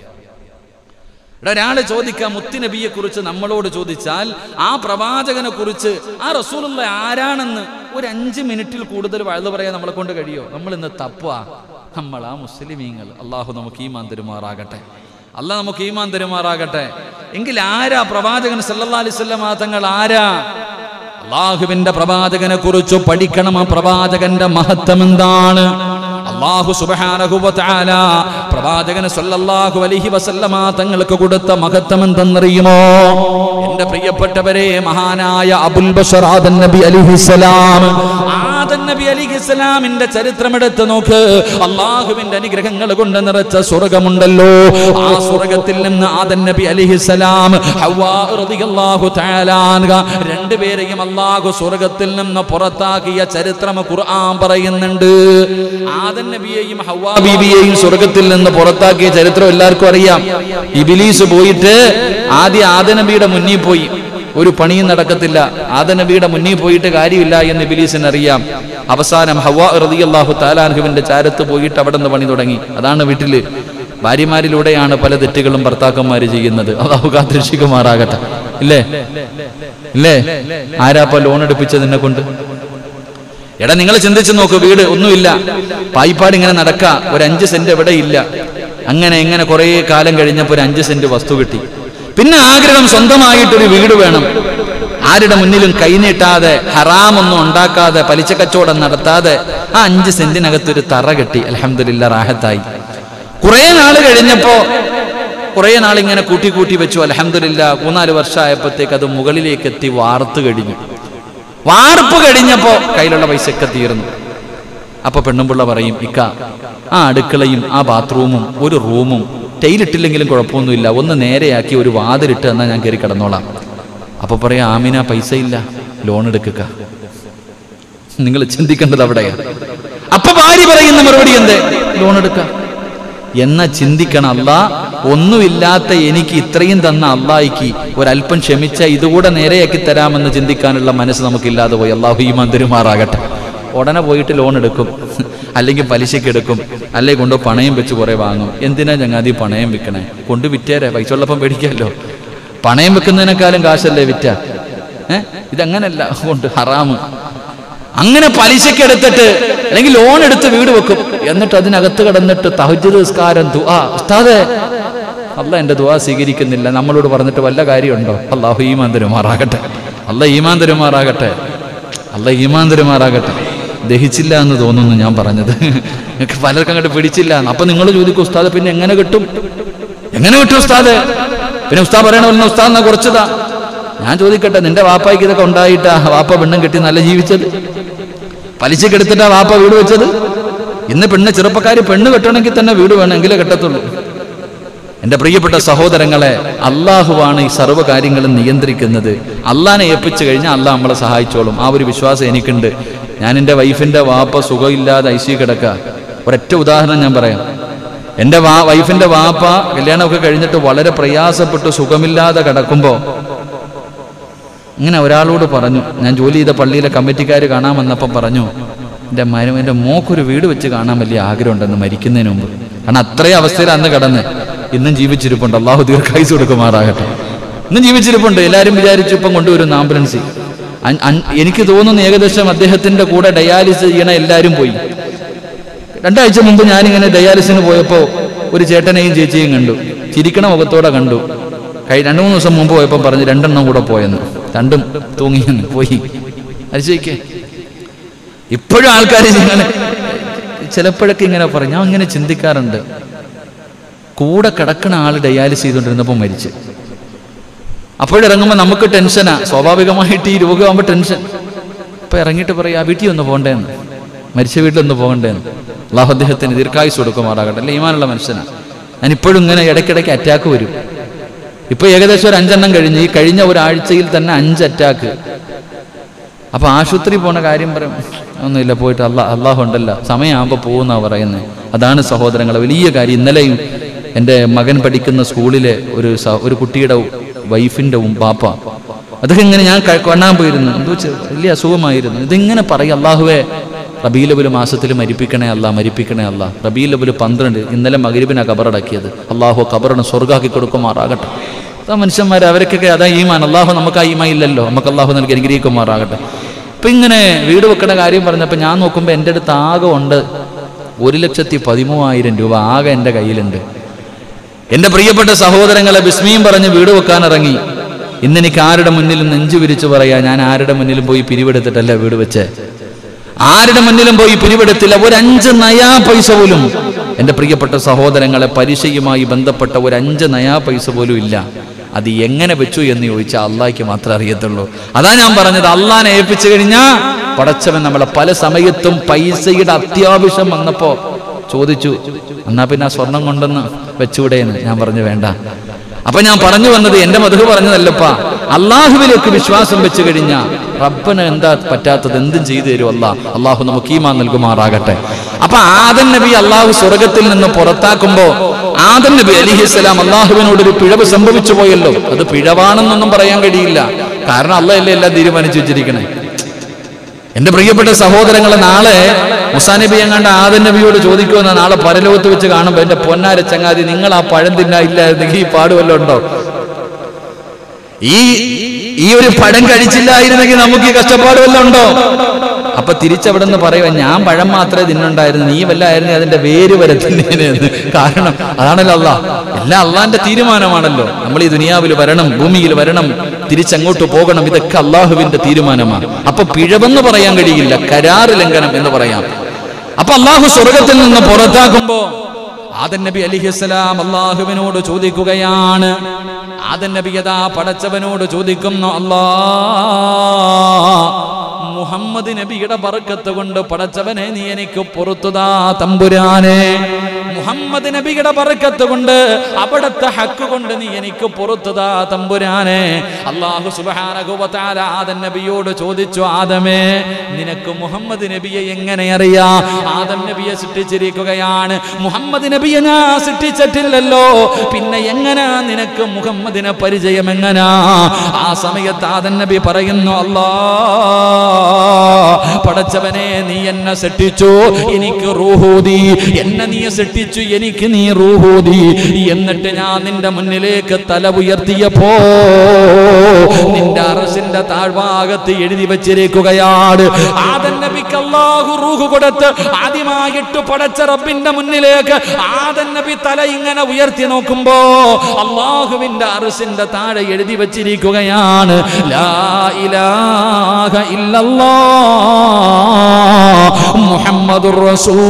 ഇവിടെ ഒരാള് ചോദിക്കാം മുത്തുനബിയെ കുറിച്ച് നമ്മളോട് ചോദിച്ചാൽ ആ പ്രവാചകനെ കുറിച്ച് ആ റസൂലുള്ള ആരാണെന്ന് ഒരു അഞ്ച് മിനിറ്റിൽ കൂടുതൽ വഴുതു പറയാൻ നമ്മളെ കൊണ്ട് കഴിയോ നമ്മൾ ഇന്ന് തപ്പുക നമ്മൾ ആ മുസ്ലിമീങ്ങൾ അള്ളാഹു നമുക്ക് ഈമാൻ തരുമാറാകട്ടെ അല്ല നമുക്ക് ഈമാൻ തരുമാറാകട്ടെ എങ്കിൽ ആരാ പ്രവാചകൻ സല്ലല്ലാഹു അലൈഹി വസല്ലം തങ്ങൾ ആരാ അള്ളാഹുവിന്റെ പ്രവാചകനെ കുറിച്ച് പഠിക്കണം ആ പ്രവാചകന്റെ മഹത്വം എന്താണ് അള്ളാഹു സുബ്ഹാനഹു വ തആല പ്രവാചകന് സല്ലല്ലാഹു അലൈഹി വസല്ലമ തങ്ങൾക്ക് കൊടുത്ത മഹത്വം എന്തെന്നറിയുമോ എന്റെ പ്രിയപ്പെട്ടവരെ മഹാനായ അബുൽ ബഷർ ആദൻ നബി അലിഹിസലാം ആദൻ നബി അലിഹിസലാമിന്റെ ചരിത്രം എടുത്ത് നോക്ക് അള്ളാഹുവിന്റെ അനുഗ്രഹങ്ങൾ കൊണ്ട് നിറച്ച സ്വർഗമുണ്ടല്ലോ ആ സ്വർഗത്തിൽ നിന്ന് ആദൻ നബി അലിഹിസലാം ഹവ്വാ റളിയല്ലാഹു തആല അൻഹ രണ്ടുപേരെയും അള്ളാഹു സ്വർഗത്തിൽ നിന്ന് പുറത്താക്കിയ ചരിത്രം ഖുർആൻ പറയുന്നുണ്ട് ആദൻ നബിയെയും ഹവ്വാ ബീബിയെയും സ്വർഗത്തിൽ നിന്ന് പുറത്താക്കിയ ചരിത്രം എല്ലാവർക്കും അറിയാം ഇബിലീസ് പോയിട്ട് ആദ്യം ആദ നബിയുടെ മുന്നിൽ പോയി ഒരു പണിയും നടക്കത്തില്ല ആദ നബിയുടെ മുന്നിൽ പോയിട്ട് കാര്യമില്ല എന്ന് ഇബിലീസിന് അറിയാം അവസാനം ഹവ്വാ റളിയല്ലാഹു താലാൻഹുവിന്റെ ചാരത്ത് പോയിട്ട് അവിടെ നിന്ന് പണി തുടങ്ങി അതാണ് വീട്ടില് ഭാര്യമാരിലൂടെയാണ് പല തെറ്റുകളും ഭർത്താക്കന്മാര് ചെയ്യുന്നത് അള്ളാഹു കാത്തിരക്ഷിക്കുമാറാകട്ടെ ഇല്ലേ ഇല്ലേ ആരാപ്പ ലോൺ എടുപ്പിച്ചതിനെ കൊണ്ട് എടാ നിങ്ങൾ ചിന്തിച്ചു നോക്ക് വീട് ഒന്നുമില്ല പായിപ്പാട് ഇങ്ങനെ നടക്ക ഒരു അഞ്ച് സെന്റ് എവിടെ ഇല്ല അങ്ങനെ ഇങ്ങനെ കുറേ കാലം കഴിഞ്ഞപ്പോൾ ഒരു അഞ്ച് സെന്റ് വസ്തു കിട്ടി പിന്നെ ആഗ്രഹം സ്വന്തമായിട്ടൊരു വീട് വേണം ആരുടെ മുന്നിലും കൈനീട്ടാതെ ഹറാമൊന്നും ഉണ്ടാക്കാതെ പലിശ കച്ചവടം നടത്താതെ ആ അഞ്ച് സെന്റിനകത്ത് ഒരു തറ കെട്ടി അലഹമില്ല റാഹത്തായി കുറെ നാൾ കഴിഞ്ഞപ്പോ കുറെ നാൾ ഇങ്ങനെ കൂട്ടി കൂട്ടി വെച്ചു അലഹമില്ല മൂന്നാല് വർഷമായപ്പോഴത്തേക്ക് അത് മുകളിലേക്ക് എത്തി വാർത്ത് കഴിഞ്ഞു വാർപ്പ് കഴിഞ്ഞപ്പോ കയ്യിലുള്ള പൈസയൊക്കെ തീർന്നു അപ്പൊ പെണ്ണുമ്പിള്ള പറയും ഇക്ക ആ അടുക്കളയും ആ ബാത്റൂമും ഒരു റൂമും ടൈലിട്ടില്ലെങ്കിലും കുഴപ്പമൊന്നുമില്ല ഒന്ന് നേരെയാക്കി ഒരു വാതിലിട്ട് എന്നാൽ ഞാൻ കയറി കിടന്നോളാം അപ്പൊ പറയാം ആമിന പൈസ ഇല്ല ലോൺ എടുക്കുക നിങ്ങൾ ചിന്തിക്കേണ്ടത് അവിടെയാണ് അപ്പൊ ഭാര്യ പറയുന്ന മറുപടി എന്ത് ലോൺ എടുക്കാം എന്ന ചിന്തിക്കണം അല്ല ഒന്നുമില്ലാത്ത എനിക്ക് ഇത്രയും തന്ന അള്ളാഹിക്ക് ഒരല്പം ക്ഷമിച്ച ഇതുകൂടെ നേരെയാക്കി തരാമെന്ന് ചിന്തിക്കാനുള്ള മനസ്സ് നമുക്കില്ലാതെ പോയി അള്ളാഹു ഈമാൻ തരുമാറാകട്ടെ ഉടനെ പോയിട്ട് ലോൺ എടുക്കും അല്ലെങ്കിൽ പലിശയ്ക്ക് എടുക്കും അല്ലെങ്കിൽ കൊണ്ട് പണയം വെച്ച് കുറെ വാങ്ങും എന്തിനാ ചങ്ങാതി പണയം വിൽക്കണേ കൊണ്ട് വിറ്റേരെ പൈസ ഉള്ളപ്പം പേടിക്കാമല്ലോ പണയം വെക്കുന്നതിനേക്കാളും കാശല്ലേ വിറ്റ ഏഹ് ഇതങ്ങനല്ല കൊണ്ട് ഹറാമ് അങ്ങനെ പലിശയ്ക്ക് എടുത്തിട്ട് അല്ലെങ്കിൽ ലോൺ എടുത്ത് വീട് വെക്കും എന്നിട്ട് അതിനകത്ത് കിടന്നിട്ട് തഹജ്ജുദ് നിസ്കാരം ദുആ ഉസ്താദേ അല്ല എന്റെ ദുആ സ്വീകരിക്കുന്നില്ല നമ്മളോട് പറഞ്ഞിട്ട് വല്ല കാര്യമുണ്ടോ അള്ളാഹു ഈമാൻ തരുമാറാകട്ടെ അല്ല ഈമാൻ തരുമാറാകട്ടെ അല്ല ഈമാൻ തരുമാറാകട്ടെ ദഹിച്ചില്ല എന്ന് തോന്നുന്നു ഞാൻ പറഞ്ഞത് നിങ്ങൾക്ക് പലർക്കും അങ്ങോട്ട് പിടിച്ചില്ല എന്ന്. അപ്പൊ നിങ്ങൾ ചോദിക്കും ഉസ്താദ് പിന്നെ എങ്ങനെ കിട്ടും എങ്ങനെ കിട്ടും ഉസ്താദ് പിന്നെ ഉസ്താദ് പറയണമല്ലോ ഉസ്താദ് എന്നാ കുറച്ചതാ ഞാൻ ചോദിക്കട്ടെ നിന്റെ വാപ്പായ്ക്ക് ഇതൊക്കെ ഉണ്ടായിട്ടാ വാപ്പ പെണ്ണും കെട്ടി നല്ല ജീവിച്ചത് പലിശക്ക് എടുത്തിട്ടാ വാപ്പ വീട് വെച്ചത് ഇന്ന് പെണ്ണ് ചെറുപ്പക്കാര് പെണ്ണ് കെട്ടണമെങ്കിൽ തന്നെ വീട് വേണം എങ്കിലേ കെട്ടത്തുള്ളൂ എന്റെ പ്രിയപ്പെട്ട സഹോദരങ്ങളെ അള്ളാഹുവാണ് ഈ സർവ്വ കാര്യങ്ങളും നിയന്ത്രിക്കുന്നത് അള്ളാനെ ഏൽപ്പിച്ചു കഴിഞ്ഞാൽ അള്ളാഹ് നമ്മളെ സഹായിച്ചോളും ആ ഒരു വിശ്വാസം എനിക്കുണ്ട് ഞാൻ എൻ്റെ വൈഫിന്റെ വാപ്പ സുഖമില്ലാതെ ഐ സി കിടക്കുക ഒരൊറ്റ ഉദാഹരണം ഞാൻ പറയാം എൻ്റെ വാ വൈഫിന്റെ വാപ്പ കല്യാണമൊക്കെ കഴിഞ്ഞിട്ട് വളരെ പ്രയാസപ്പെട്ട് സുഖമില്ലാതെ കിടക്കുമ്പോൾ ഇങ്ങനെ ഒരാളോട് പറഞ്ഞു ഞാൻ ജോലി ചെയ്ത പള്ളിയിലെ കമ്മിറ്റിക്കാർ കാണാൻ വന്നപ്പം പറഞ്ഞു എൻ്റെ മരം എൻ്റെ മോക്കൊരു വീട് വെച്ച് കാണാൻ വലിയ ആഗ്രഹമുണ്ടെന്ന് മരിക്കുന്നതിന് മുമ്പ് കാരണം അത്രയും അവസ്ഥയിൽ അന്ന് കടന്ന് ഇന്നും ജീവിച്ചിരിപ്പുണ്ട് അള്ളാഹു ദീർഘായുസ് കൊടുക്കുമാറാകട്ടെ ഇന്നും ജീവിച്ചിരിപ്പുണ്ട് എല്ലാവരും വിചാരിച്ചു ഇപ്പം കൊണ്ടുവരുന്ന ആംബുലൻസ് അൻ- അൻ- എനിക്ക് തോന്നുന്നു ഏകദേശം അദ്ദേഹത്തിന്റെ കൂടെ ഡയാലിസിസ് ചെയ്യണ എല്ലാവരും പോയി രണ്ടാഴ്ച മുമ്പ് ഞാനിങ്ങനെ ഡയാലിസിന് പോയപ്പോൾ ഒരു ചേട്ടനെയും ചേച്ചിയും കണ്ടു ചിരിക്കണ മുഖത്തോടെ കണ്ടു കൈ രണ്ടു മൂന്ന് ദിവസം മുമ്പ് പോയപ്പോൾ പറഞ്ഞു രണ്ടെണ്ണം കൂടെ പോയെന്ന് രണ്ടും തൂങ്ങിയെന്ന് പോയി അതിശയിക്കേ ഇപ്പോഴും ആൾക്കാർ ഇങ്ങനെ ചിലപ്പോഴൊക്കെ ഇങ്ങനെ പറയും ഞാൻ ഇങ്ങനെ ചിന്തിക്കാറുണ്ട് കൂടെ കിടക്കുന്ന ആൾ ഡയാലിസ് ചെയ്തുകൊണ്ടിരുന്നപ്പോൾ മരിച്ചു അപ്പോഴിറങ്ങുമ്പോൾ നമുക്ക് ടെൻഷനാ സ്വാഭാവികമായിട്ട് ഈ രോഗമാകുമ്പോൾ ടെൻഷൻ ഇപ്പൊ ഇറങ്ങിയിട്ട് പറയാ വീട്ടിൽ ഒന്ന് പോകണ്ടേന്ന് മരിച്ച വീട്ടിലൊന്ന് പോകണ്ടേന്ന് അള്ളാഹു അദ്ദേഹത്തിന് ദീർഘായുസ് കൊടുക്കുമാറാകട്ടെ അല്ലെ ഈമാനുള്ള മനുഷ്യനാ ഞാൻ ഇപ്പോഴും ഇങ്ങനെ ഇടയ്ക്കിടയ്ക്ക് അറ്റാക്ക് വരും ഇപ്പൊ ഏകദേശം ഒരു അഞ്ചെണ്ണം കഴിഞ്ഞ് ഈ കഴിഞ്ഞ ഒരാഴ്ചയിൽ തന്നെ അഞ്ച് അറ്റാക്ക് അപ്പൊ ആശുപത്രി പോണ കാര്യം പറയും ഒന്നുമില്ല പോയിട്ട് അല്ലാ അള്ളാഹു ഉണ്ടല്ലോ സമയമാകുമ്പോൾ പോകുന്ന പറയുന്നത് അതാണ് സഹോദരങ്ങളെ വലിയ കാര്യം ഇന്നലെയും എൻ്റെ മകൻ പഠിക്കുന്ന സ്കൂളിലെ ഒരു സ- ഒരു കുട്ടിയുടെ വൈഫിൻ്റെ ബാപ്പ അതൊക്കെ ഇങ്ങനെ ഞാൻ ക- കാണാൻ പോയിരുന്നു എന്തോ ചെ- വലിയ അസുഖമായിരുന്നു ഇതിങ്ങനെ പറയും അള്ളാഹുവെ റബീലബുൽ മാസത്തിൽ മരിപ്പിക്കണേ അല്ല മരിപ്പിക്കണേ അല്ല റബീലബുൽ പന്ത്രണ്ട് ഇന്നലെ മകരിബിനാ കബറടക്കിയത് അള്ളാഹു കബറിന് സ്വർഗാക്കി കൊടുക്കുമാറാകട്ടെ അതാ മനുഷ്യന്മാർ അവർക്കൊക്കെ അതാ ഈമാൻ അള്ളാഹു നമുക്ക് ആ ഈമാൻ ഇല്ലല്ലോ നമുക്ക് അള്ളാഹു നൽകി അനുഗ്രഹിക്കുമാറാകട്ടെ അപ്പൊ ഇങ്ങനെ വീട് വെക്കണ കാര്യം പറഞ്ഞപ്പോൾ ഞാൻ നോക്കുമ്പോൾ എൻ്റെ അടുത്ത് ആകെ ഉണ്ട് ഒരു ലക്ഷത്തി പതിമൂവായിരം രൂപ ആകെ എൻ്റെ കയ്യിലുണ്ട് എന്റെ പ്രിയപ്പെട്ട സഹോദരങ്ങളെ വിസ്മയം പറഞ്ഞ് വീട് വെക്കാൻ ഇറങ്ങി ഇന്ന് എനിക്ക് ആരുടെ മുന്നിലും നെഞ്ചു വിരിച്ചു പറയാ ഞാൻ ആരുടെ മുന്നിലും പോയി പിരിവെടുത്തിട്ടല്ല വീട് വെച്ചേ ആരുടെ മുന്നിലും പോയി പിരിവെടുത്തില്ല ഒരു അഞ്ച് നയാ പൈസ പോലും എന്റെ പ്രിയപ്പെട്ട സഹോദരങ്ങളെ പലിശയുമായി ബന്ധപ്പെട്ട ഒരു അഞ്ച് നയാ പൈസ പോലും ഇല്ല അത് എങ്ങനെ വെച്ചു എന്ന് ചോദിച്ചാൽ അള്ളാഹിക്ക് മാത്രമേ അറിയത്തുള്ളൂ അതാ ഞാൻ പറഞ്ഞത് അള്ളാനെ ഏൽപ്പിച്ചു കഴിഞ്ഞാ പടച്ചവൻ നമ്മളെ പല സമയത്തും പൈസയുടെ അത്യാവശ്യം വന്നപ്പോ ചോദിച്ചു എന്നാ പിന്നെ ആ സ്വർണം കൊണ്ടൊന്ന് വെച്ചുകൂടെയെന്ന് ഞാൻ പറഞ്ഞു വേണ്ട അപ്പൊ ഞാൻ പറഞ്ഞു വന്നത് എന്റെ മധു പറഞ്ഞതല്ലപ്പാ അള്ളാഹുവിലേക്ക് വിശ്വാസം വെച്ച് കഴിഞ്ഞ റബ്ബന് എന്താ പറ്റാത്തത് എന്തും ചെയ്തു തരും അല്ലാ അള്ളാഹു നമുക്ക് ഈമാൻ നൽകുമാറാകട്ടെ അപ്പൊ ആദൻ നബി അള്ളാഹു സ്വർഗത്തിൽ നിന്ന് പുറത്താക്കുമ്പോ ആദൻ നബി അലിഹിസ്സലാം അള്ളാഹുവിനോട് ഒരു പിഴവ് സംഭവിച്ചു പോയല്ലോ അത് പിഴവാണെന്നൊന്നും പറയാൻ കഴിയില്ല കാരണം അള്ളയല്ലേ എല്ലാം തീരുമാനിച്ചു വെച്ചിരിക്കണേ എന്റെ പ്രിയപ്പെട്ട സഹോദരങ്ങളെ നാളെ മുസാ നബി എങ്ങാണ്ട് ആദൻ നബിയോട് ചോദിക്കുമെന്ന് നാളെ പരലോകത്ത് വെച്ച് കാണുമ്പോൾ എന്റെ പൊന്നാര ചങ്ങാതി നിങ്ങൾ ആ പഴം തിന്നാ ഇല്ലായിരുന്നെങ്കിൽ ഈ പാടുവല്ലോ ഉണ്ടോ ഈ ഈ ഒരു പഴം കഴിച്ചില്ലായിരുന്നെങ്കിൽ നമുക്ക് ഈ കഷ്ടപ്പാട് വല്ലതും ഉണ്ടോ അപ്പൊ തിരിച്ചവിടെ നിന്ന് പറയുക ഞാൻ പഴം മാത്രമേ തിന്നുണ്ടായിരുന്നു നീ വല്ലായിരുന്നു അതിന്റെ വേര് വരെ തിന്നേനെന്ന് കാരണം അതാണല്ലോ അല്ല എല്ലാം അള്ളാന്റെ തീരുമാനമാണല്ലോ നമ്മൾ ഈ ദുനിയാവിൽ വരണം ഭൂമിയിൽ വരണം തിരിച്ചങ്ങോട്ട് പോകണം ഇതൊക്കെ അള്ളാഹുവിന്റെ തീരുമാനമാണ് അപ്പൊ പിഴവെന്ന് പറയാൻ കഴിയില്ല കരാറ് ലംഘനം എന്ന് പറയാം അപ്പൊ അള്ളാഹു സ്വർഗത്തിൽ നിന്ന് പുറത്താക്കുമ്പോ ആദൻ നബി അലിഹിസ്സലാം അള്ളാഹുവിനോട് ചോദിക്കുകയാണ് ആദൻ നബി യഥാ പടച്ചവനോട് ചോദിക്കുന്നു അല്ലാ മുഹമ്മദ് നബിയുടെ ബർക്കത്ത് കൊണ്ട് പടച്ചവനെ നീ എനിക്ക് പുറത്തുതാ തമ്പുരാനെ മുഹമ്മദ് നബിയുടെ ബർക്കത്ത് കൊണ്ട് അവിടത്തെ ഹക്ക് കൊണ്ട് നീ എനിക്ക് പുറത്തുതാ തമ്പുരാനെ അള്ളാഹു സുബാനകുബത്താല ആദൻ നബിയോട് ചോദിച്ചു ആദമേ നിനക്ക് മുഹമ്മദ് നബിയെ എങ്ങനെ അറിയാ ആദം നബിയെ സൃഷ്ടിച്ചിരിക്കുകയാണ് മുഹമ്മദ് നബിയെ ഞാൻ സൃഷ്ടിച്ചിട്ടില്ലല്ലോ പിന്നെ എങ്ങനാ നിനക്ക് മുഹമ്മദിനെ പരിചയം എങ്ങനാ ആ സമയത്ത് ആദൻ നബി പറയുന്നു അല്ലാ പടച്ചവനെ നീ എന്നെ സൃഷ്ടിച്ചു എനിക്ക് റൂഹൂതി എന്നെ നീ സൃഷ്ടിച്ചു എനിക്ക് നീ റൂഹൂതി എന്നിട്ട് ഞാൻ നിന്റെ മുന്നിലേക്ക് തല ഉയർത്തിയപ്പോ നിന്റെ അറസിന്റെ താഴ്ഭാഗത്ത് എഴുതി വെച്ചിരിക്കുകയാണ് ആദൻ നബിക്ക് അല്ലാഹു റൂഹ് കൊടുത്ത് ആദ്യമായിട്ട് പടച്ച റബ്ബിന്റെ മുന്നിലേക്ക് ആദൻ നബി തല ഇങ്ങനെ ഉയർത്തി നോക്കുമ്പോ അള്ളാഹുവിന്റെ അറസിന്റെ താഴെ എഴുതി വെച്ചിരിക്കുകയാണ് ലാ ഇലാഹ ഇല്ലല്ലാ മുഹമ്മദുർ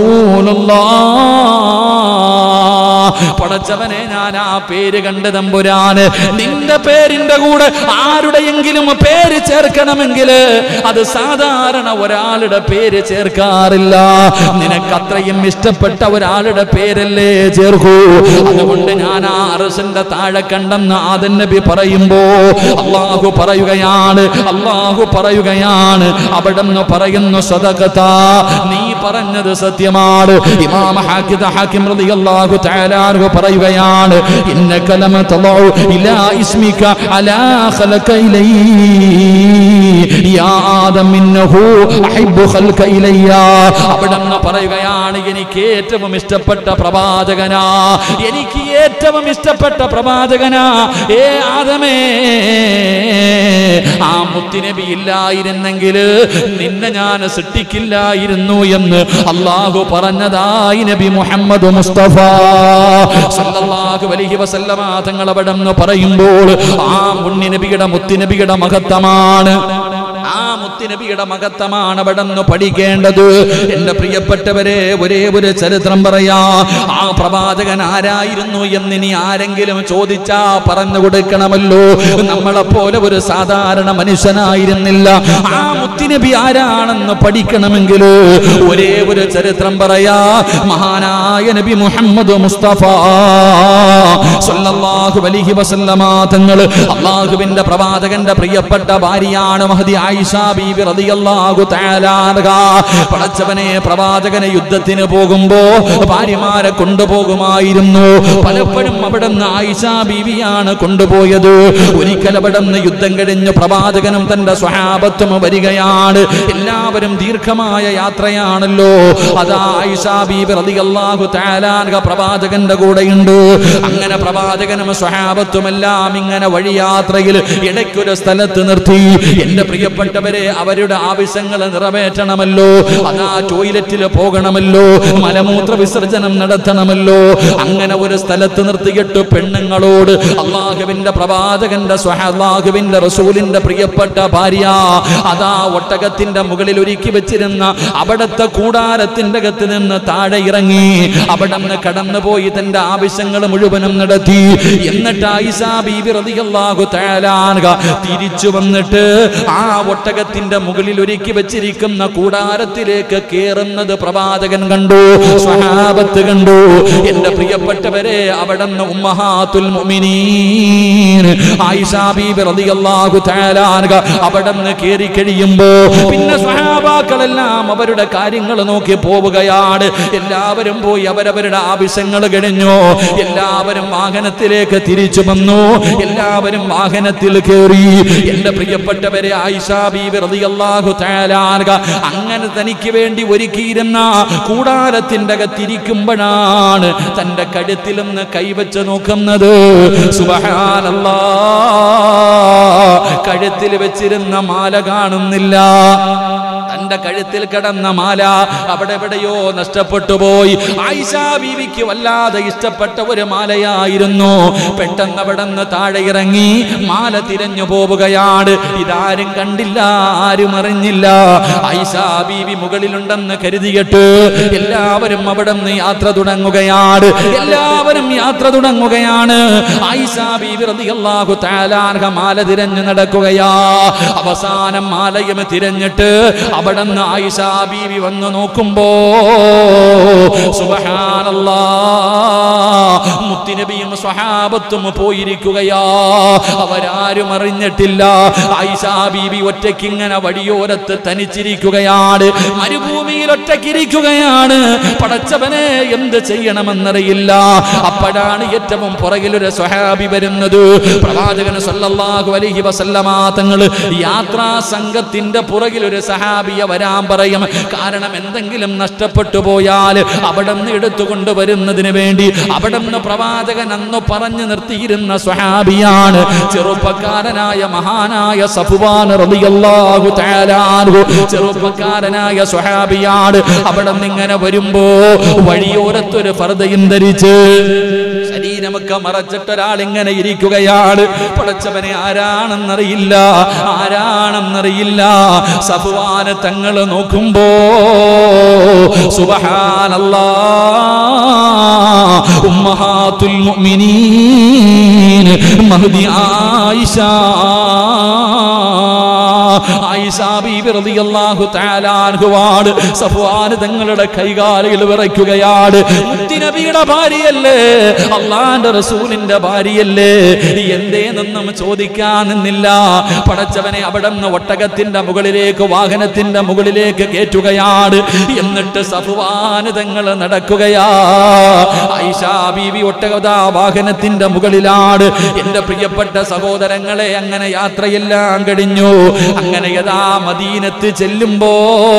റസൂലുള്ളാഹ് പടച്ചവനെ ഞാൻ ആ പേര് കണ്ട് തമ്പുരാന് നിന്റെ പേരിന്റെ കൂടെ ആരുടെയെങ്കിലും പേര് ചേർക്കണമെങ്കിൽ അത് സാധാരണ ഒരാളുടെ പേര് ചേർക്കാറില്ല നിനക്ക് അത്രയും ഇഷ്ടപ്പെട്ട ഒരാളുടെ പേരല്ലേ ചേർക്കൂ അതുകൊണ്ട് ഞാൻ ആ അറസിന്റെ താഴെ കണ്ടെന്ന് ആദൻ നബി പറയുമ്പോ അള്ളാഹു പറയുകയാണ് അള്ളാഹു പറയുകയാണ് അവിടെ നിന്ന് പറയുന്നു സദകത നീ പറഞ്ഞത് സത്യമാണ് ഇമാം ഹാക്കിദ ഹാക്കിം റളിയല്ലാഹു തആല അൻഹു പറയുകയാണ് ഇന്നക ലം തളഉ ഇലാ ഇസ്മിക അലാ ഖലക ഇലൈ യാ ആദം ഇന്നഹു അഹിബ്ബു ഖൽക ഇലയ്യ അവിടെ നിന്ന് പറയുകയാണ് എനിക്ക് ഏറ്റവും ഇഷ്ടപ്പെട്ട പ്രവാചകനാ എനിക്ക് ഏറ്റവും ഇഷ്ടപ്പെട്ട പ്രവാചകനാ ഏ ആദമേ ആ മുത്തുനബി ഇല്ലായിരുന്നെങ്കിൽ നിന്നെ ഞാൻ സൃഷ്ടിക്കില്ലായിരുന്നു എന്ന് അള്ളാഹു പറഞ്ഞതായി നബി മുഹമ്മദ് മുസ്തഫ സല്ലല്ലാഹു അലൈഹി വസല്ലമ തങ്ങൾ അവിടെ നിന്ന് പറയുമ്പോൾ ആ മുന്നി നബിയുടെ മുത്തുനബിയുടെ മഹത്വമാണ് ആ മുത്തുനബിയുടെ മഹത്വമാണ് അവിടെ നിന്ന് പഠിക്കേണ്ടത് എന്റെ പ്രിയപ്പെട്ടവരെ ഒരേ ഒരു ചരിത്രം പറയാ ആ പ്രവാചകൻ ആരായിരുന്നു എന്നിനി ആരെങ്കിലും ചോദിച്ചാ പറഞ്ഞു കൊടുക്കണമല്ലോ നമ്മളെ പോലെ ഒരു സാധാരണ മനുഷ്യനായിരുന്നില്ല ആ മുത്തുനബി ആരാണെന്ന് പഠിക്കണമെങ്കിൽ ഒരേ ഒരു ചരിത്രം പറയാ മഹാനായ നബി മുഹമ്മദ് മുസ്തഫ സല്ലല്ലാഹു അലൈഹി വസല്ലമ തങ്ങൾ അള്ളാഹുവിന്റെ പ്രവാചകന്റെ പ്രിയപ്പെട്ട ഭാര്യയാണ് മഹദി ആയിഷ ബീബി റളിയല്ലാഹു തആല അൻഹ പടച്ചവനെ പ്രവാചകനെ യുദ്ധത്തിന് പോകുമ്പോ ഭാര്യമാരെ കൊണ്ടുപോകുമായിരുന്നു പലപ്പോഴും അവിടെ നിന്ന് ആയിഷ ബീവിയാണ് കൊണ്ടുപോയത് ഒരിക്കൽ അവിടെ നിന്ന് യുദ്ധം കഴിഞ്ഞ് പ്രവാചകനും തന്റെ സ്വഹാബത്തും വരികയാണ് എല്ലാവരും ദീർഘമായ യാത്രയാണല്ലോ അതാ ആയിഷ ബീബി റളിയല്ലാഹു തആല അൻഹ പ്രവാചകന്റെ കൂടെയുണ്ട് അങ്ങനെ പ്രവാചകനും സ്വഹാബത്തുമെല്ലാം ഇങ്ങനെ വഴിയാത്രയിൽ ഇടയ്ക്കൊരു സ്ഥലത്ത് നിർത്തി എന്റെ പ്രിയപ്പെട്ടവരെ അവരുടെ ആവശ്യങ്ങൾ നിറവേറ്റണമല്ലോ അതാ ടോയ്ലറ്റിൽ പോകണമല്ലോ മലമൂത്ര വിസർജനം നടത്തണമല്ലോ അങ്ങനെ ഒരു സ്ഥലത്ത് നിർത്തിയിട്ട് പെണ്ണുങ്ങളോട് അള്ളാഹുവിന്റെ പ്രവാചകന്റെ സ്വഹാഹുവിന്റെ റസൂലിന്റെ പ്രിയപ്പെട്ട ഭാര്യ അതാ ഒട്ടകത്തിന്റെ മുകളിൽ ഒരുക്കി വെച്ചിരുന്ന അവിടത്തെ കൂടാരത്തിന്റെ അകത്ത് നിന്ന് താഴെ ഇറങ്ങി അവിടെ നിന്ന് കടന്നുപോയി തന്റെ ആവശ്യങ്ങൾ മുഴുവനും നടത്തി എന്നിട്ട് ആയിഷാ ബീബി റളിയല്ലാഹു തആല അൻഹ തിരിച്ചു വന്നിട്ട് ആ ഒട്ടകത്തിന്റെ മുകളിൽ ഒരുക്കി വെച്ചിരിക്കുന്ന കൂടാരത്തിലേക്ക് കേറുന്നത് പ്രവാചകൻ കണ്ടു സ്വഹാബത്ത് കണ്ടു എന്റെ പ്രിയപ്പെട്ടവരെ അവിടെ നിന്ന് ഉമ്മഹാത്തുൽ മുഅ്മിനീൻ ആയിഷാ ബീബി റളിയല്ലാഹു തആല അൻഹ അവിടെ നിന്ന് കേറി കഴിയുമ്പോ പിന്നെ സ്വഹാബാക്കളെല്ലാം അവരുടെ കാര്യങ്ങൾ നോക്കി പോവുകയാണ് എല്ലാവരും പോയി അവരവരുടെ ആവശ്യങ്ങൾ കഴിഞ്ഞു എല്ലാവരും വാഹനത്തിലേക്ക് തിരിച്ചു വന്നു എല്ലാവരും വാഹനത്തിൽ കയറി എന്റെ പ്രിയപ്പെട്ടവരെ ആയിഷാ ബീബി റളിയല്ലാഹു തആല അൻഹ അങ്ങനെ തനിക്ക് വേണ്ടി ഒരുക്കിയിരുന്ന കൂടാരത്തിന്റെ അകത്തിരിക്കുമ്പോഴാണ് തന്റെ കഴുത്തിൽ നിന്ന് കൈവച്ച് നോക്കുന്നത് സുബ്ഹാനല്ലാ കഴുത്തിൽ വെച്ചിരുന്ന മാല കാണുന്നില്ല തന്റെ കഴുത്തിൽ കിടന്ന മാല അവിടെ എവിടെയോ നഷ്ടപ്പെട്ടു പോയി ആയിഷ ബീവിക്ക് വല്ലാതെ ഇഷ്ടപ്പെട്ട ഒരു മാലയായിരുന്നു പെട്ടെന്ന് അവിടെ നിന്ന് താഴെ ഇറങ്ങി മാല തിരഞ്ഞു പോവുകയാണ് ഇതാരും കണ്ടില്ല ആരും അറിഞ്ഞില്ല ആയിഷ ബീവി മുകളിലുണ്ടെന്ന് കരുതിയിട്ട് എല്ലാവരും അവിടെ നിന്ന് യാത്ര തുടങ്ങുകയാണ് എല്ലാവരും യാത്ര തുടങ്ങുകയാണ് ആയിഷ ബീവി റളിയല്ലാഹു തആല അൻഹ മാല തിരഞ്ഞു നടക്കുകയാ അവസാനം മാലയും തിരഞ്ഞിട്ട് അവിടെ നിന്ന് ആയിഷ ബീവി വന്ന് നോക്കുമ്പോ സുബ്ഹാനല്ലാ മുത്തുനബിയും സ്വഹാബത്തും പോയിരിക്കുകയാ അവരാരും അറിഞ്ഞിട്ടില്ല ആയിഷ ബീവി ഒറ്റയ്ക്ക് ഇങ്ങനെ വഴിയോരത്ത് തനിച്ചിരിക്കുകയാണ് മരുഭൂമിയിൽ ഒറ്റയ്ക്കിരിക്കുകയാണ് പടച്ചവനെ എന്ത് ചെയ്യണമെന്നറിയില്ല അപ്പോഴാണ് ഏറ്റവും പുറകിൽ ഒരു സ്വഹാബി വരുന്നത് പ്രവാചകൻ സല്ലല്ലാഹു അലൈഹി വസല്ലമ തങ്ങൾ യാത്രാ സംഘത്തിന്റെ പുറകിൽ ഒരു സഹാബിയെ വരാൻ പറയും കാരണം എന്തെങ്കിലും നഷ്ടപ്പെട്ടു പോയാൽ അവിടെ നിന്ന് എടുത്തുകൊണ്ട് വരുന്നതിന് വേണ്ടി അവിടെ നിന്ന് പ്രവാചകൻ അന്ന് പറഞ്ഞു നിർത്തിയിരുന്ന സ്വഹാബിയാണ് ചെറുപ്പക്കാരനായ മഹാനായ സഫുവാൻ റളിയല്ലാഹു തആല അൻഹു ചെറുപ്പക്കാരനായ സ്വഹാബിയാണ് അവിടെ നിന്ന് ഇങ്ങനെ വരുമ്പോ വഴിയോരത്തൊരു ഫർദയും ധരിച്ച് ശരീരമൊക്കെ മറച്ചിട്ട് ഒരാൾ ഇങ്ങനെ ഇരിക്കുകയാണ് പടച്ചവനെ ആരാണെന്നറിയില്ല ആരാണെന്നറിയില്ല സഫുവാന് തങ്ങൾ നോക്കുമ്പോ സുബഹാനല്ലാ ഉമ്മഹാത്തുൽ മുഅ്മിനീൻ മഹ്ദി ആയിഷ ആയിഷ ബീബി റളിയല്ലാഹു തആല അൻഹുവാണ് സഫ്വാൻ തങ്ങളുടെ കൈകാലുകൾ വിറയ്ക്കുകയാണ് മുത്തുനബിയുടെ ഭാര്യയല്ലേ അള്ളാന്റെ റസൂലിന്റെ ഭാര്യയല്ലേ എന്തേന്നൊന്നും ചോദിക്കാൻ നിന്നില്ല പടച്ചവനെ അവിടെ നിന്ന് ഒട്ടകത്തിന്റെ മുകളിലേക്ക് വാഹനത്തിന്റെ മുകളിലേക്ക് കയറ്റുകയാണ് എന്നിട്ട് സഫ്വാന് തങ്ങൾ നടക്കുകയാ ആയിഷ ബീവി ഒട്ടകത വാഹനത്തിന്റെ മുകളിലാണ് എന്റെ പ്രിയപ്പെട്ട സഹോദരങ്ങളെ അങ്ങനെ യാത്രയെല്ലാം കഴിഞ്ഞു അങ്ങനെ യഥാ മദീനത്ത് ചെല്ലുമ്പോ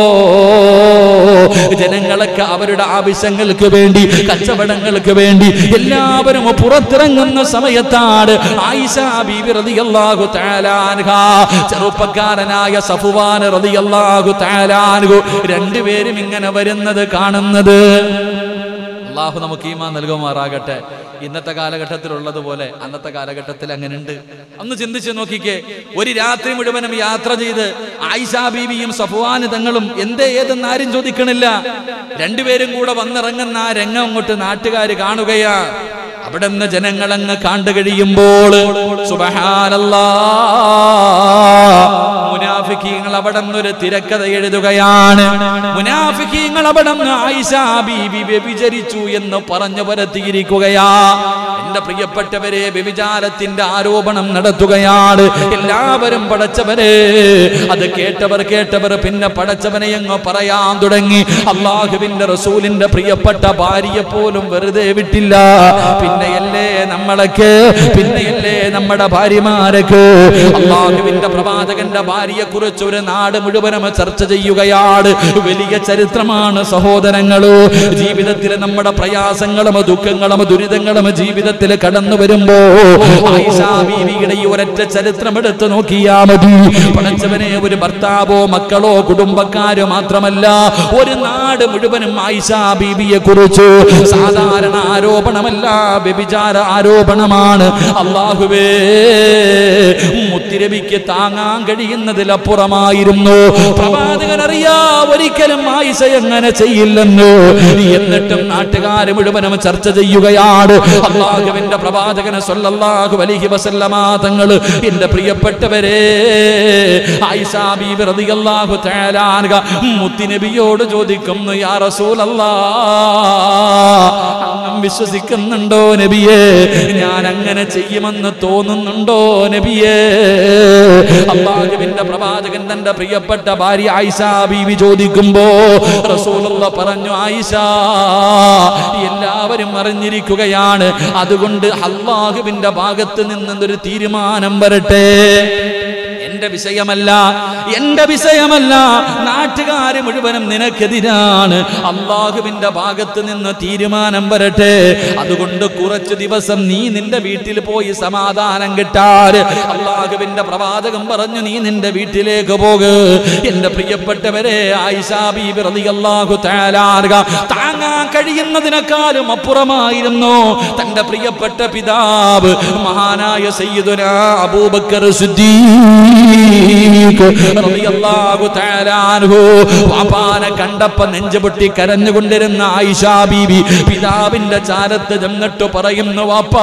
ജനങ്ങളൊക്കെ അവരുടെ ആവശ്യങ്ങൾക്ക് വേണ്ടി കച്ചവടങ്ങൾക്ക് വേണ്ടി എല്ലാവരും പുറത്തിറങ്ങുന്ന സമയത്താണ് ആയിഷ ബീബി റളിയല്ലാഹു തആല അൻഹ ചെറുപ്പക്കാരനായ സഫുവാൻ റളിയല്ലാഹു തആല അൻഹു രണ്ടുപേരും ഇങ്ങനെ വരുന്നത് കാണുന്നത് അള്ളാഹു നമുക്ക് ഈമാൻ നൽകുമാറാകട്ടെ ഇന്നത്തെ കാലഘട്ടത്തിലുള്ളതുപോലെ അന്നത്തെ കാലഘട്ടത്തിൽ അങ്ങനെ ഉണ്ട് ഒന്ന് ചിന്തിച്ച് നോക്കിക്കേ ഒരു രാത്രി മുഴുവനും യാത്ര ചെയ്ത് ആയിഷ ബീവിയും സഫുവാന് തങ്ങളും എന്തേ ഏതെന്ന് ആരും ചോദിക്കണില്ല രണ്ടുപേരും കൂടെ വന്നിറങ്ങുന്ന ആ രംഗം അങ്ങോട്ട് നാട്ടുകാർ കാണുകയാ അവിടെ നിന്ന് ജനങ്ങളങ്ങ് കണ്ടു കഴിയുമ്പോൾ സുബഹാനല്ലാ മുനാഫിക്കീങ്ങൾ അവിടെ നിന്നൊരു തിരക്കഥ എഴുതുകയാണ് മുനാഫിക്കീങ്ങൾ അവിടെ നിന്ന് ആയിഷ ബീബി വ്യഭിചരിച്ചു എന്ന് പറഞ്ഞു പരത്തിയിരിക്കുകയാ എന്റെ പ്രിയപ്പെട്ടവരെ വ്യഭിചാരത്തിന്റെ ആരോപണം നടത്തുകയാണ് എല്ലാവരും പടച്ചവരെ അത് കേട്ടവർ കേട്ടവർ പിന്നെ പടച്ചവനെ അങ്ങ് പറയാൻ തുടങ്ങി അള്ളാഹുവിന്റെ റസൂലിന്റെ പ്രിയപ്പെട്ട ഭാര്യയെ പോലും വെറുതെ വിട്ടില്ല പിന്നെയല്ലേ നമ്മളൊക്കെ പിന്നെയല്ലേ നമ്മുടെ ഭാര്യമാരൊക്കെ അള്ളാഹുവിന്റെ പ്രവാചകന്റെ ഭാര്യയെ കുറിച്ച് ഒരു നാട് മുഴുവനും ചർച്ച ചെയ്യുകയാണ് വലിയ ചരിത്രമാണ് സഹോദരങ്ങളോ ജീവിതത്തിൽ നമ്മുടെ പ്രയാസങ്ങളും ദുഃഖങ്ങളും ദുരിതങ്ങളും ജീവിതത്തിൽ കടന്നു വരുമ്പോ ആയിഷാ ബീവിയുടെ ഈ ഒരൊറ്റ ചരിത്രം എടുത്ത് നോക്കിയാ മതി പടച്ചവനെ ഒരു ഭർത്താവോ മക്കളോ കുടുംബക്കാരോ മാത്രമല്ല ഒരു നാട് മുഴുവനും ആയിഷാ ബീവിയെ കുറിച്ച് സാധാരണ ആരോപണമല്ല വ്യഭിചാര ആരോപണമാണ് അള്ളാഹുവേ മുത്തിരവിക്ക് താങ്ങാൻ കഴിയുന്നതിലപ്പുറമായിരുന്നു പ്രവാചകൻ അറിയാ ഒരിക്കലും ആയിഷ എങ്ങനെ ചെയ്യില്ലെന്ന് എന്നിട്ടും നാട്ടുകാർ മുഴുവനും ചർച്ച ചെയ്യുകയാണ് അള്ളാഹുവിന്റെ പ്രവാചകന് സല്ലല്ലാഹു അലൈഹി വസല്ലമ തങ്ങൾ എന്റെ പ്രിയപ്പെട്ടവരെ ആയിഷ ബീബി റളിയല്ലാഹു തആല അൻഹ മുത്തുനബിയോട് ചോദിക്കുന്നു യാ റസൂലല്ലാഹ് അങ്ങ് വിശ്വസിക്കുന്നുണ്ടോ നബിയേ ഞാൻ അങ്ങനെ ചെയ്യുമെന്ന് തോന്നുന്നുണ്ടോ നബിയേ അള്ളാഹുവിന്റെ പ്രവാചകൻ തന്റെ പ്രിയപ്പെട്ട ഭാര്യ ആയിഷ ബീവി ചോദിക്കുമ്പോ റസൂലുള്ള പറഞ്ഞു ആയിഷ എല്ലാവരും അറിഞ്ഞിരിക്കുകയാണ് അതുകൊണ്ട് അള്ളാഹുവിന്റെ ഭാഗത്ത് നിന്നൊരു തീരുമാനം വരട്ടെ എന്റെ വിഷയമല്ല എന്റെ വിഷയമല്ല നാട്ടുകാര് മുഴുവനും നിനക്കെതിരാണ് അള്ളാഹുവിന്റെ ഭാഗത്ത് നിന്ന് തീരുമാനം വരട്ടെ അതുകൊണ്ട് കുറച്ചു ദിവസം നീ നിന്റെ വീട്ടിൽ പോയി സമാധാനം കിട്ടാറ് അള്ളാഹുവിന്റെ പ്രവാചകം പറഞ്ഞു നീ നിന്റെ വീട്ടിലേക്ക് പോക് എന്റെ പ്രിയപ്പെട്ടവരെ ആയിഷാ ബീബി റളിയല്ലാഹു തആല അൻഹ താങ്ങാൻ കഴിയുന്നതിനേക്കാളും അപ്പുറമായിരുന്നു തന്റെ പ്രിയപ്പെട്ട പിതാവ് മഹാനായ സയ്യിദുന അബൂബക്കർ സിദ്ദീഖ് റളിയല്ലാഹു തആല അൻഹു വാപ്പാനെ കണ്ടപ്പോ നെഞ്ചു പൊട്ടി കരഞ്ഞുകൊണ്ടിരുന്ന ആയിഷാ ബീബി പിതാവിന്റെ ചാരത്ത് ചെന്നിട്ട് പറയുന്നു വാപ്പാ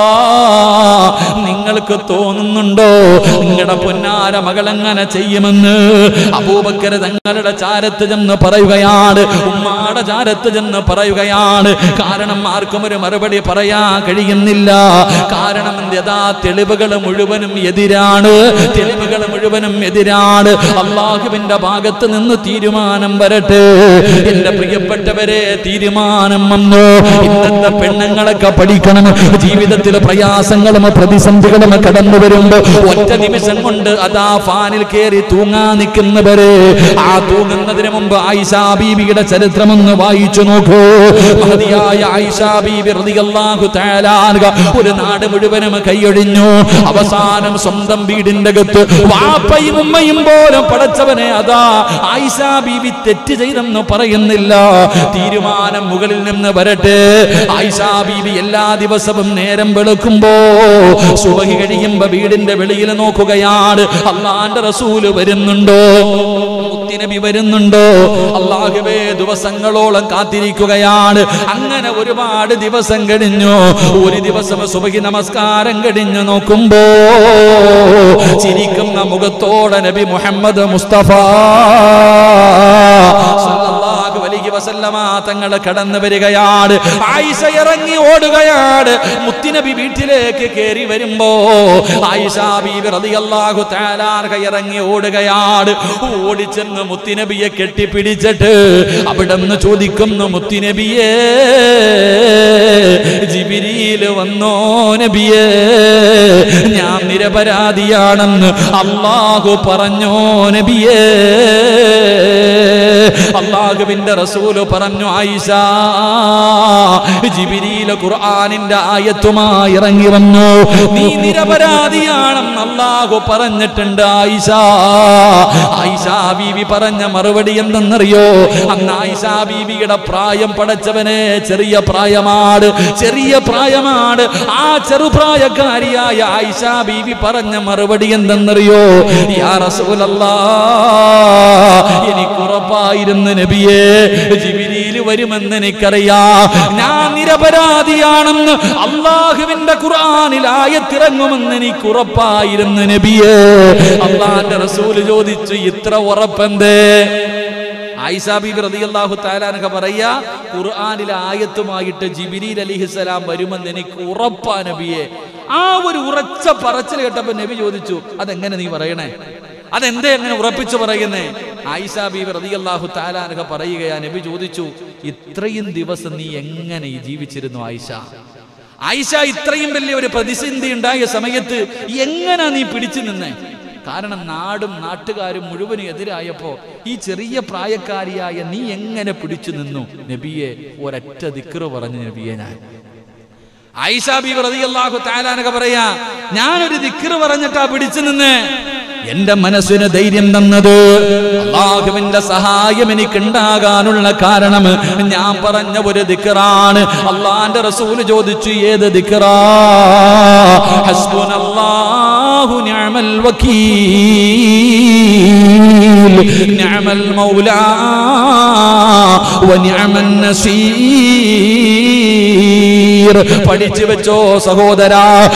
നിങ്ങൾക്ക് തോന്നുന്നുണ്ടോ നിങ്ങളുടെ പൊന്നാര മകൾ എങ്ങനെ ചെയ്യുമെന്ന് അബൂബക്കർ തങ്ങളുടെ ചാരത്ത് ചെന്ന് പറയുകയാണ് ഉമ്മാടെ ചാരത്ത് ചെന്ന് പറയുകയാണ് കാരണം ആർക്കും ഒരു മറുപടി പറയാൻ കഴിയുന്നില്ല കാരണം യഥാ തെളിവുകൾ മുഴുവനും എതിരാണ് തെളിവുകൾ മുഴുവനും എതിരാണ് അള്ളാഹുവിന്റെ ഭാഗത്ത് നിന്ന് തീരുമാനം വരട്ടെ എന്റെ പ്രിയപ്പെട്ടവരെ തീരുമാനം വന്നു ഇന്നത്തെ പെണ്ണുങ്ങളൊക്കെ പഠിക്കണം ജീവിതത്തിൽ പ്രയാസങ്ങളും പ്രതിസന്ധികളും കടന്നു വരുമ്പോ ഒറ്റ നിമിഷം കൊണ്ട് അതാ ഫാനിൽ കയറി തൂങ്ങാൻ നിൽക്കുന്നവരെ ആ തൂങ്ങുന്നതിന് മുമ്പ് ആയിഷാ ബീവിയുടെ ചരിത്രം ഒന്ന് വായിച്ചു നോക്കൂ മഹതിയായ ആയിഷാ ബീബി റളിയല്ലാഹു തആല അൻഹ ഒരു നാട് മുഴുവനും കൈയൊഴിഞ്ഞു അവസാനം സ്വന്തം വീടിന്റെ അകത്ത് വാപ്പയും ഉമ്മയും പോലും പടച്ചവനെ അതാ ആയിഷാ ബീവി തെറ്റ് ചെയ്തെന്ന് പറയുന്നില്ല തീരുമാനം മുകളിൽ നിന്ന് വരട്ടെ ആയിഷാ ബീവി എല്ലാ ദിവസവും നേരം വെളുക്കുമ്പോ സുബഹി കഴിയുമ്പോ വീടിന്റെ വെളിയിൽ നോക്കുകയാണ് അള്ളാന്റെ റസൂല് വരുന്നുണ്ടോ മുത്തിനബി വരുന്നുണ്ടോ അള്ളാഹുവേ ദിവസങ്ങളോളം കാത്തിരിക്കുകയാണ് അങ്ങനെ ഒരുപാട് ദിവസം കഴിഞ്ഞു ഒരു ദിവസം സുബഹി നമസ്കാരം കഴിഞ്ഞു നോക്കുമ്പോ ചിരിക്കുന്ന മുഖത്തോടെ നബി മുഹമ്മദ് മുസ്തഫ സല്ലല്ലാഹു അലൈഹി വസല്ലമ തങ്ങൾ കടന്നു വരികയാണ് ആയിഷ ഇറങ്ങി ഓടുകയാണ് മുത്തിനബി വീട്ടിലേക്ക് കയറി വരുമ്പോ ആയിഷ ബീബി റളിയല്ലാഹു തആല അൻഹ ഇറങ്ങി ഓടുകയാണ് ഓടിച്ചെന്ന് മുത്തിനബിയെ കെട്ടിപ്പിടിച്ചിട്ട് അവിടെ നിന്ന് ചോദിക്കുന്നു മുത്തിനബിയേ ജിബിരിയിൽ വന്നോ നബിയേ ഞാൻ നിരപരാധിയാണെന്ന് അള്ളാഹു പറഞ്ഞോ നബിയേ അള്ളാഹുവിന്റെ റസൂല് പറഞ്ഞു ആയിഷ ജിബിരിയിലെ ഖുർആനിന്റെ ആയത്തുമായി ഇറങ്ങി വന്നു നീ നിരപരാധിയാണെന്ന് അള്ളാഹു പറഞ്ഞിട്ടുണ്ട് ആയിഷ ആയിഷ ബീവി പറഞ്ഞ മറുപടി എന്തെന്നറിയോ അന്ന് ആയിഷ ബീവിയുടെ പ്രായം പടച്ചവനെ ചെറിയ പ്രായമാണ് ചെറിയ പ്രായമാണ് ആ ചെറുപ്രായക്കാരിയായ ആയിഷ ബീവി പറഞ്ഞ മറുപടി എന്തെന്നറിയോ യാ റസൂലല്ലാ എനിക്ക് ഉറപ്പായിരുന്നു നബിയേ ജിബിരിയിൽ വരുമെന്ന് എനിക്കറിയാം ഞാൻ നിരപരാധിയാണെന്ന് അള്ളാഹുവിന്റെ ഖുർആനിൽ ആയത്തിറങ്ങുമെന്ന് എനിക്ക് ഉറപ്പായിരുന്നു നബിയേ അള്ളാന്റെ റസൂല് ചോദിച്ചു ഇത്ര ഉറപ്പെന്തേ ആയിഷാ ബീബി റളിയല്ലാഹു തആലാനക പറയാ ഖുർആനിലെ ആയത്തുമായിട്ട് ജിബിരിൽ അലിഹിസലാം വരുമെന്ന് എനിക്ക് ഉറപ്പാ നബിയെ ആ ഒരു ഉറച്ച പറച്ചിൽ കേട്ടപ്പോൾ നബി ചോദിച്ചു അതെങ്ങനെ നീ പറയണേ അതെന്തേ അങ്ങനെ ഉറപ്പിച്ചു പറയുന്നേ ആയിഷാ ബീബി റളിയല്ലാഹു തആലാനക പറയുകയാ നബി ചോദിച്ചു ഇത്രയും ദിവസം നീ എങ്ങനെ ഈ ജീവിച്ചിരുന്നു ആയിഷ ആയിഷ ഇത്രയും വലിയ ഒരു പ്രതിസന്ധി ഉണ്ടായ സമയത്ത് എങ്ങനെ നീ പിടിച്ചു നിന്നേ കാരണം നാടും നാട്ടുകാരും മുഴുവനും എതിരായപ്പോ ഈ ചെറിയ പ്രായക്കാരിയായ നീ എങ്ങനെ പിടിച്ചു നിന്നു നബിയെ ഒരൊറ്റ ദിക്റ് പറഞ്ഞു നബിയെ ഞാൻ ആയിഷ ബി റളിയല്ലാഹു തആലാനക പറയാ ഞാനൊരു ദിക്റ് പറഞ്ഞിട്ടാ പിടിച്ചു നിന്ന് എന്റെ മനസ്സിന് ധൈര്യം തന്നത് അള്ളാഹുവിന്റെ സഹായം എനിക്ക് ഉണ്ടാകാനുള്ള കാരണം ഞാൻ പറഞ്ഞ ഒരു ദിക്റാണ് അള്ളാന്റെ റസൂല് ചോദിച്ചു ഏത് ദിക്റാ ഹസ്ബുനല്ലാഹു നിഅമൽ വക്കീൽ നിഅമൽ മൗലാ വനിഅമൻ നസീർ പഠിച്ചു വെച്ചോ സഹോദരാ